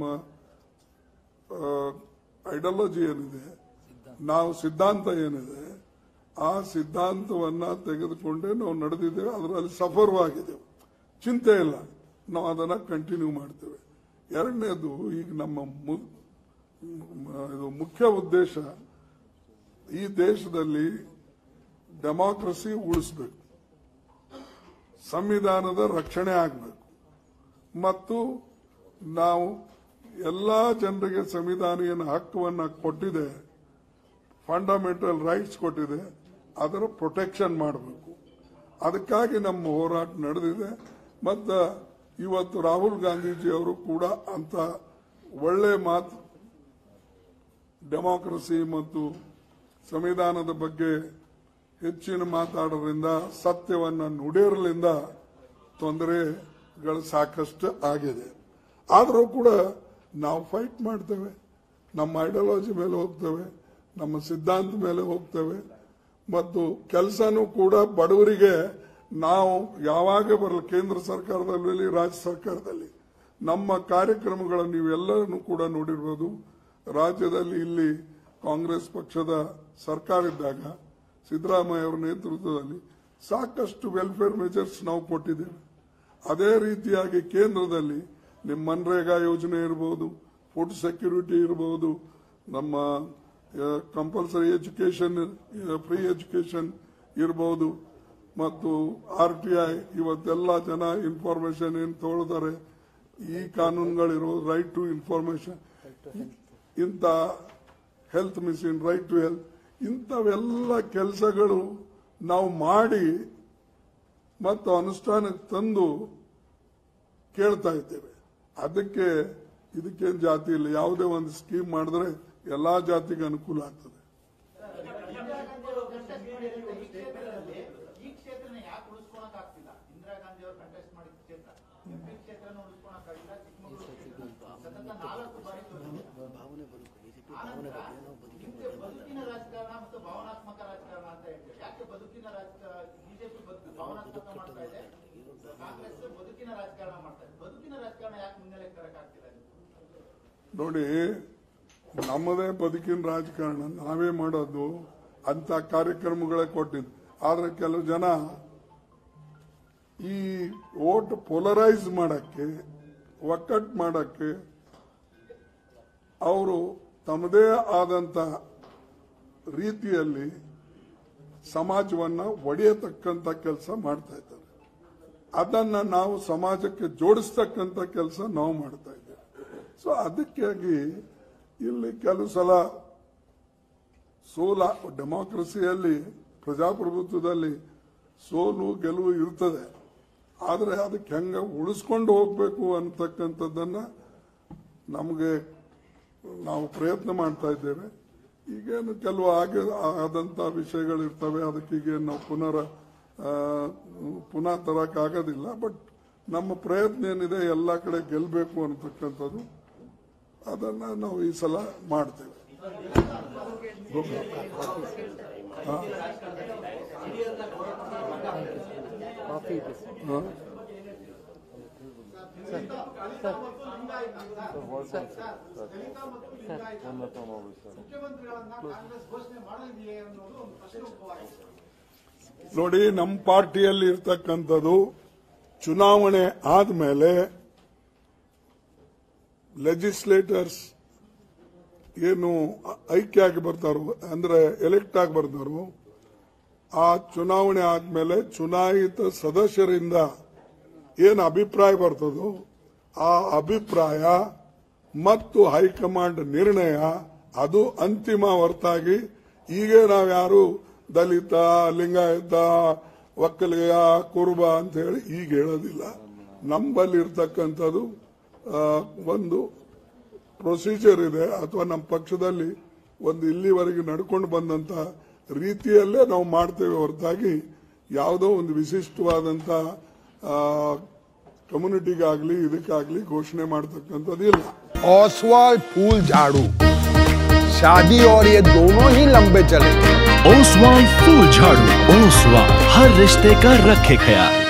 ಐಡಿಯಾಲಜಿ ಏನಿದೆ ನಾವು ಸಿದ್ಧಾಂತ ಏನಿದೆ ಆ ಸಿದ್ಧಾಂತವನ್ನ ತೆಗೆದುಕೊಂಡೇ ನಾವು ನಡೆದಿದ್ದೇವೆ ಅದರಲ್ಲಿ ಸಫಲವಾಗಿದ್ದೇವೆ ಚಿಂತೆ ಇಲ್ಲ ನಾವು ಅದನ್ನ ಕಂಟಿನ್ಯೂ ಮಾಡ್ತೇವೆ ಎರಡನೇದು ಈಗ ನಮ್ಮ ಮು- ಮ- ಇದು ಮುಖ್ಯ ಉದ್ದೇಶ ಈ ದೇಶದಲ್ಲಿ ಡೆಮಾಕ್ರಸಿ ಉಳಿಸಬೇಕು ಸಂವಿಧಾನದ ರಕ್ಷಣೆ ಆಗಬೇಕು ಮತ್ತು ನಾವು ಎಲ್ಲ ಜನರಿಗೆ ಸಂವಿಧಾನ ಏನು ಹಕ್ಕುವನ್ನ ಕೊಟ್ಟಿದೆ ಫಂಡಮೆಂಟಲ್ ರೈಟ್ಸ್ ಕೊಟ್ಟಿದೆ ಅದರ ಪ್ರೊಟೆಕ್ಷನ್ ಮಾಡಬೇಕು ಅದಕ್ಕಾಗಿ ನಮ್ಮ ಹೋರಾಟ ನಡೆದಿದೆ ಮತ್ತು ಇವತ್ತು ರಾಹುಲ್ ಗಾಂಧೀಜಿ ಅವರು ಕೂಡ ಅಂತ ಒಳ್ಳೆ ಮಾತು ಡೆಮಾಕ್ರಸಿ ಮತ್ತು ಸಂವಿಧಾನದ ಬಗ್ಗೆ ಹೆಚ್ಚಿನ ಮಾತಾಡೋದ್ರಿಂದ ಸತ್ಯವನ್ನ ನುಡಿಯೋದ್ರಿಂದ ತೊಂದರೆಗಳು ಸಾಕಷ್ಟು ಆಗಿದೆ ಆದರೂ ಕೂಡ ನಾವು ಫೈಟ್ ಮಾಡ್ತೇವೆ ನಮ್ಮ ಐಡಿಯಾಲಜಿ ಮೇಲೆ ಹೋಗ್ತೇವೆ ನಮ್ಮ ಸಿದ್ಧಾಂತ ಮೇಲೆ ಹೋಗ್ತೇವೆ ಮತ್ತು ಕೆಲಸನೂ ಕೂಡ ಬಡವರಿಗೆ ನಾವು ಯಾವಾಗ ಬರಲಿ ಕೇಂದ್ರ ಸರ್ಕಾರದಲ್ಲಿ ರಾಜ್ಯ ಸರ್ಕಾರದಲ್ಲಿ ನಮ್ಮ ಕಾರ್ಯಕ್ರಮಗಳನ್ನು ನೀವೆಲ್ಲರನ್ನು ಕೂಡ ನೋಡಿರ್ಬೋದು ರಾಜ್ಯದಲ್ಲಿ ಇಲ್ಲಿ ಕಾಂಗ್ರೆಸ್ ಪಕ್ಷದ ಸರ್ಕಾರ ಇದ್ದಾಗ ಸಿದ್ದರಾಮಯ್ಯ ಅವರ ನೇತೃತ್ವದಲ್ಲಿ ಸಾಕಷ್ಟು ವೆಲ್ಫೇರ್ ಮೆಜರ್ಸ್ ನಾವು ಕೊಟ್ಟಿದ್ದೇವೆ ಅದೇ ರೀತಿಯಾಗಿ ಕೇಂದ್ರದಲ್ಲಿ ನಿಮ್ಮ ಮನ್ರೇಗಾ ಯೋಜನೆ ಇರಬಹುದು ಫುಡ್ ಸೆಕ್ಯೂರಿಟಿ ಇರಬಹುದು ನಮ್ಮ ಕಂಪಲ್ಸರಿ ಎಜುಕೇಶನ್ ಫ್ರೀ ಎಜುಕೇಶನ್ ಇರಬಹುದು ಮತ್ತು ಆರ್ ಟಿ ಐ ಇವತ್ತೆಲ್ಲ ಜನ ಇನ್ಫಾರ್ಮೇಶನ್ ಏನು ತಗೊಳ್ತಾರೆ ಈ ಕಾನೂನುಗಳಿರೋದು ರೈಟ್ ಟು ಇನ್ಫಾರ್ಮೇಶನ್ ಇಂಥ health mission right to health ಇಂಥವೆಲ್ಲ ಕೆಲಸಗಳು ನಾವು ಮಾಡಿ ಮತ್ತು ಅನುಷ್ಠಾನಕ್ಕೆ ತಂದು ಕೇಳ್ತಾ ಇದ್ದೇವೆ ಅದಕ್ಕೆ ಇದಕ್ಕೇನು ಜಾತಿ ಇಲ್ಲ ಯಾವುದೇ ಒಂದು ಸ್ಕೀಮ್ ಮಾಡಿದ್ರೆ ಎಲ್ಲಾ ಜಾತಿಗೆ ಅನುಕೂಲ ಆಗ್ತದೆ ಈ ಕ್ಷೇತ್ರನ ಯಾಕೆ ಉಳಿಸ್ಕೊಳಕ್ ಆಗ್ತಿಲ್ಲ ಇಂದಿರಾ ಗಾಂಧಿ ಅವರು ಕಂಟೆಸ್ಟ್ ಮಾಡಿದ ಕ್ಷೇತ್ರ ಎಂಪಿ ಕ್ಷೇತ್ರನ ಉಳಿಸ್ಕೊಳಕ್ ಆಗಿಲ್ಲ ಚಿಕ್ಕಮಗಳೂರು ಕ್ಷೇತ್ರ ಸತತ ನಾಲ್ಕು ಬಾರಿ ಸೋತಿದೆ. ಆನಂತರ ಹಿಂದೆ ಬದುಕಿನ ರಾಜಕಾರಣ ಮತ್ತು ಭಾವನಾತ್ಮಕ ರಾಜಕಾರಣ ಅಂತ ಹೇಳ್ತೇವೆ ಯಾಕೆ ಬದುಕಿನ ರಾಜಕಾರಣ ಬಿಜೆಪಿ ಬದುಕು ಭಾವನಾತ್ಮಕ ಮಾಡ್ತಾ ಇದೆ ಕಾಂಗ್ರೆಸ್ ಬದುಕಿನ ರಾಜಕಾರಣ ಮಾಡ್ತಾ ಇದೆ ಬದುಕಿನ ರಾಜಕಾರಣ ಯಾಕೆ ಮುನ್ನೆಲೆ ತರಕ್ ಆಗ್ತಿಲ್ಲ ನೋಡಿ ನಮ್ಮದೇ ಬದುಕಿನ ರಾಜಕಾರಣ ನಾವೇ ಮಾಡೋದು ಅಂತ ಕಾರ್ಯಕ್ರಮಗಳೇ ಕೊಟ್ಟಿದ್ದು ಆದ್ರೆ ಕೆಲವು ಜನ ಈ ವೋಟ್ ಪೊಲರೈಸ್ ಮಾಡಕ್ಕೆ ಒಕ್ಕಟ್ಟು ಮಾಡಕ್ಕೆ ಅವರು ತಮ್ಮದೇ ಆದಂತ ರೀತಿಯಲ್ಲಿ ಸಮಾಜವನ್ನ ಒಡೆಯತಕ್ಕಂತ ಕೆಲಸ ಮಾಡ್ತಾ ಇದ್ದಾರೆ ಅದನ್ನ ನಾವು ಸಮಾಜಕ್ಕೆ ಜೋಡಿಸ್ತಕ್ಕಂಥ ಕೆಲಸ ನಾವು ಮಾಡ್ತಾ ಇದ್ದೇವೆ ಸೊ ಅದಕ್ಕಾಗಿ ಇಲ್ಲಿ ಕೆಲವು ಸಲ ಸೋಲ ಡೆಮಾಕ್ರಸಿಯಲ್ಲಿ ಪ್ರಜಾಪ್ರಭುತ್ವದಲ್ಲಿ ಸೋಲು ಗೆಲುವು ಇರ್ತದೆ ಆದರೆ ಅದಕ್ಕೆ ಹೆಂಗ ಉಳಿಸ್ಕೊಂಡು ಹೋಗ್ಬೇಕು ಅಂತಕ್ಕಂಥದ್ದನ್ನ ನಮಗೆ ನಾವು ಪ್ರಯತ್ನ ಮಾಡ್ತಾ ಇದ್ದೇವೆ ಈಗೇನು ಕೆಲವು ಆಗ ಆದಂತ ವಿಷಯಗಳು ಇರ್ತವೆ ಅದಕ್ಕೆ ಈಗ ನಾವು ಪುನರ ಆ, ಪುನಃ ತರಕ್ಕಾಗೋದಿಲ್ಲ ಬಟ್ ನಮ್ಮ ಪ್ರಯತ್ನ ಏನಿದೆ ಎಲ್ಲ ಕಡೆ ಗೆಲ್ಲಬೇಕು ಅಂತಕ್ಕಂಥದ್ದು ಅದನ್ನ ನಾವು ಈ ಸಲ ಮಾಡ್ತೇವೆ ಹಾ? ಹಾ? ಮುಖ್ಯಮಂತ್ರಿಗಳನ್ನ ಕಾಂಗ್ರೆಸ್ ಘೋಷಣೆ ಮಾಡಲಿದೆಯೇ ಅನ್ನೋದು ಒಂದು ಪ್ರಶ್ನೆ ಉದ್ಭವವಾಗಿದೆ ನೋಡಿ ನಮ್ಮ ಪಾರ್ಟಿಯಲ್ಲಿ ಇರ್ತಕ್ಕಂಥದ್ದು ಚುನಾವಣೆ ಆದ್ಮೇಲೆ ಲೆಜಿಸ್ಲೇಟರ್ಸ್ ಏನು ಐಕ್ಯ ಆಗಿ ಬರ್ತಾರೋ ಅಂದ್ರೆ ಎಲೆಕ್ಟ್ ಆಗಿ ಬರ್ತಾರೋ ಆ ಚುನಾವಣೆ ಆದ್ಮೇಲೆ ಚುನಾಯಿತ ಸದಸ್ಯರಿಂದ ಏನು ಅಭಿಪ್ರಾಯ ಬರ್ತದೋ ಆ ಅಭಿಪ್ರಾಯ ಮತ್ತು ಹೈಕಮಾಂಡ್ ನಿರ್ಣಯ ಅದು ಅಂತಿಮ ಹೊರತಾಗಿ ಈಗ ನಾವ್ಯಾರು ದಲಿತ ಲಿಂಗಾಯತ ಒಕ್ಕಲಿಗ ಕುರುಬ ಅಂತ ಹೇಳಿ ಈಗ ಹೇಳೋದಿಲ್ಲ ನಂಬಲ್ಲಿ ಇರ್ತಕ್ಕಂಥದ್ದು ಆ, ಒಂದು ಪ್ರೊಸೀಜರ್ ಇದೆ ಅಥವಾ ನಮ್ಮ ಪಕ್ಷದಲ್ಲಿ ಒಂದು ಇಲ್ಲಿವರೆಗೆ ನಡ್ಕೊಂಡು ಬಂದಂತ ರೀತಿಯಲ್ಲೇ ನಾವು ಮಾಡ್ತೇವೆ ಹೊರತಾಗಿ ಯಾವುದೋ ಒಂದು ವಿಶಿಷ್ಟವಾದಂತ ಕಮ್ಯುನಿಟಿಗಾಗ್ಲಿ ಇದಕ್ಕಾಗ್ಲಿ ಘೋಷಣೆ ಮಾಡ್ತಕ್ಕಂಥದ್ದು ಇಲ್ಲ ओसवाल फूल झाड़ू शादी और ये दोनों ही लंबे चलेंगे ओसवाल फूल झाड़ू ओसवाल हर रिश्ते का रखे ख्याल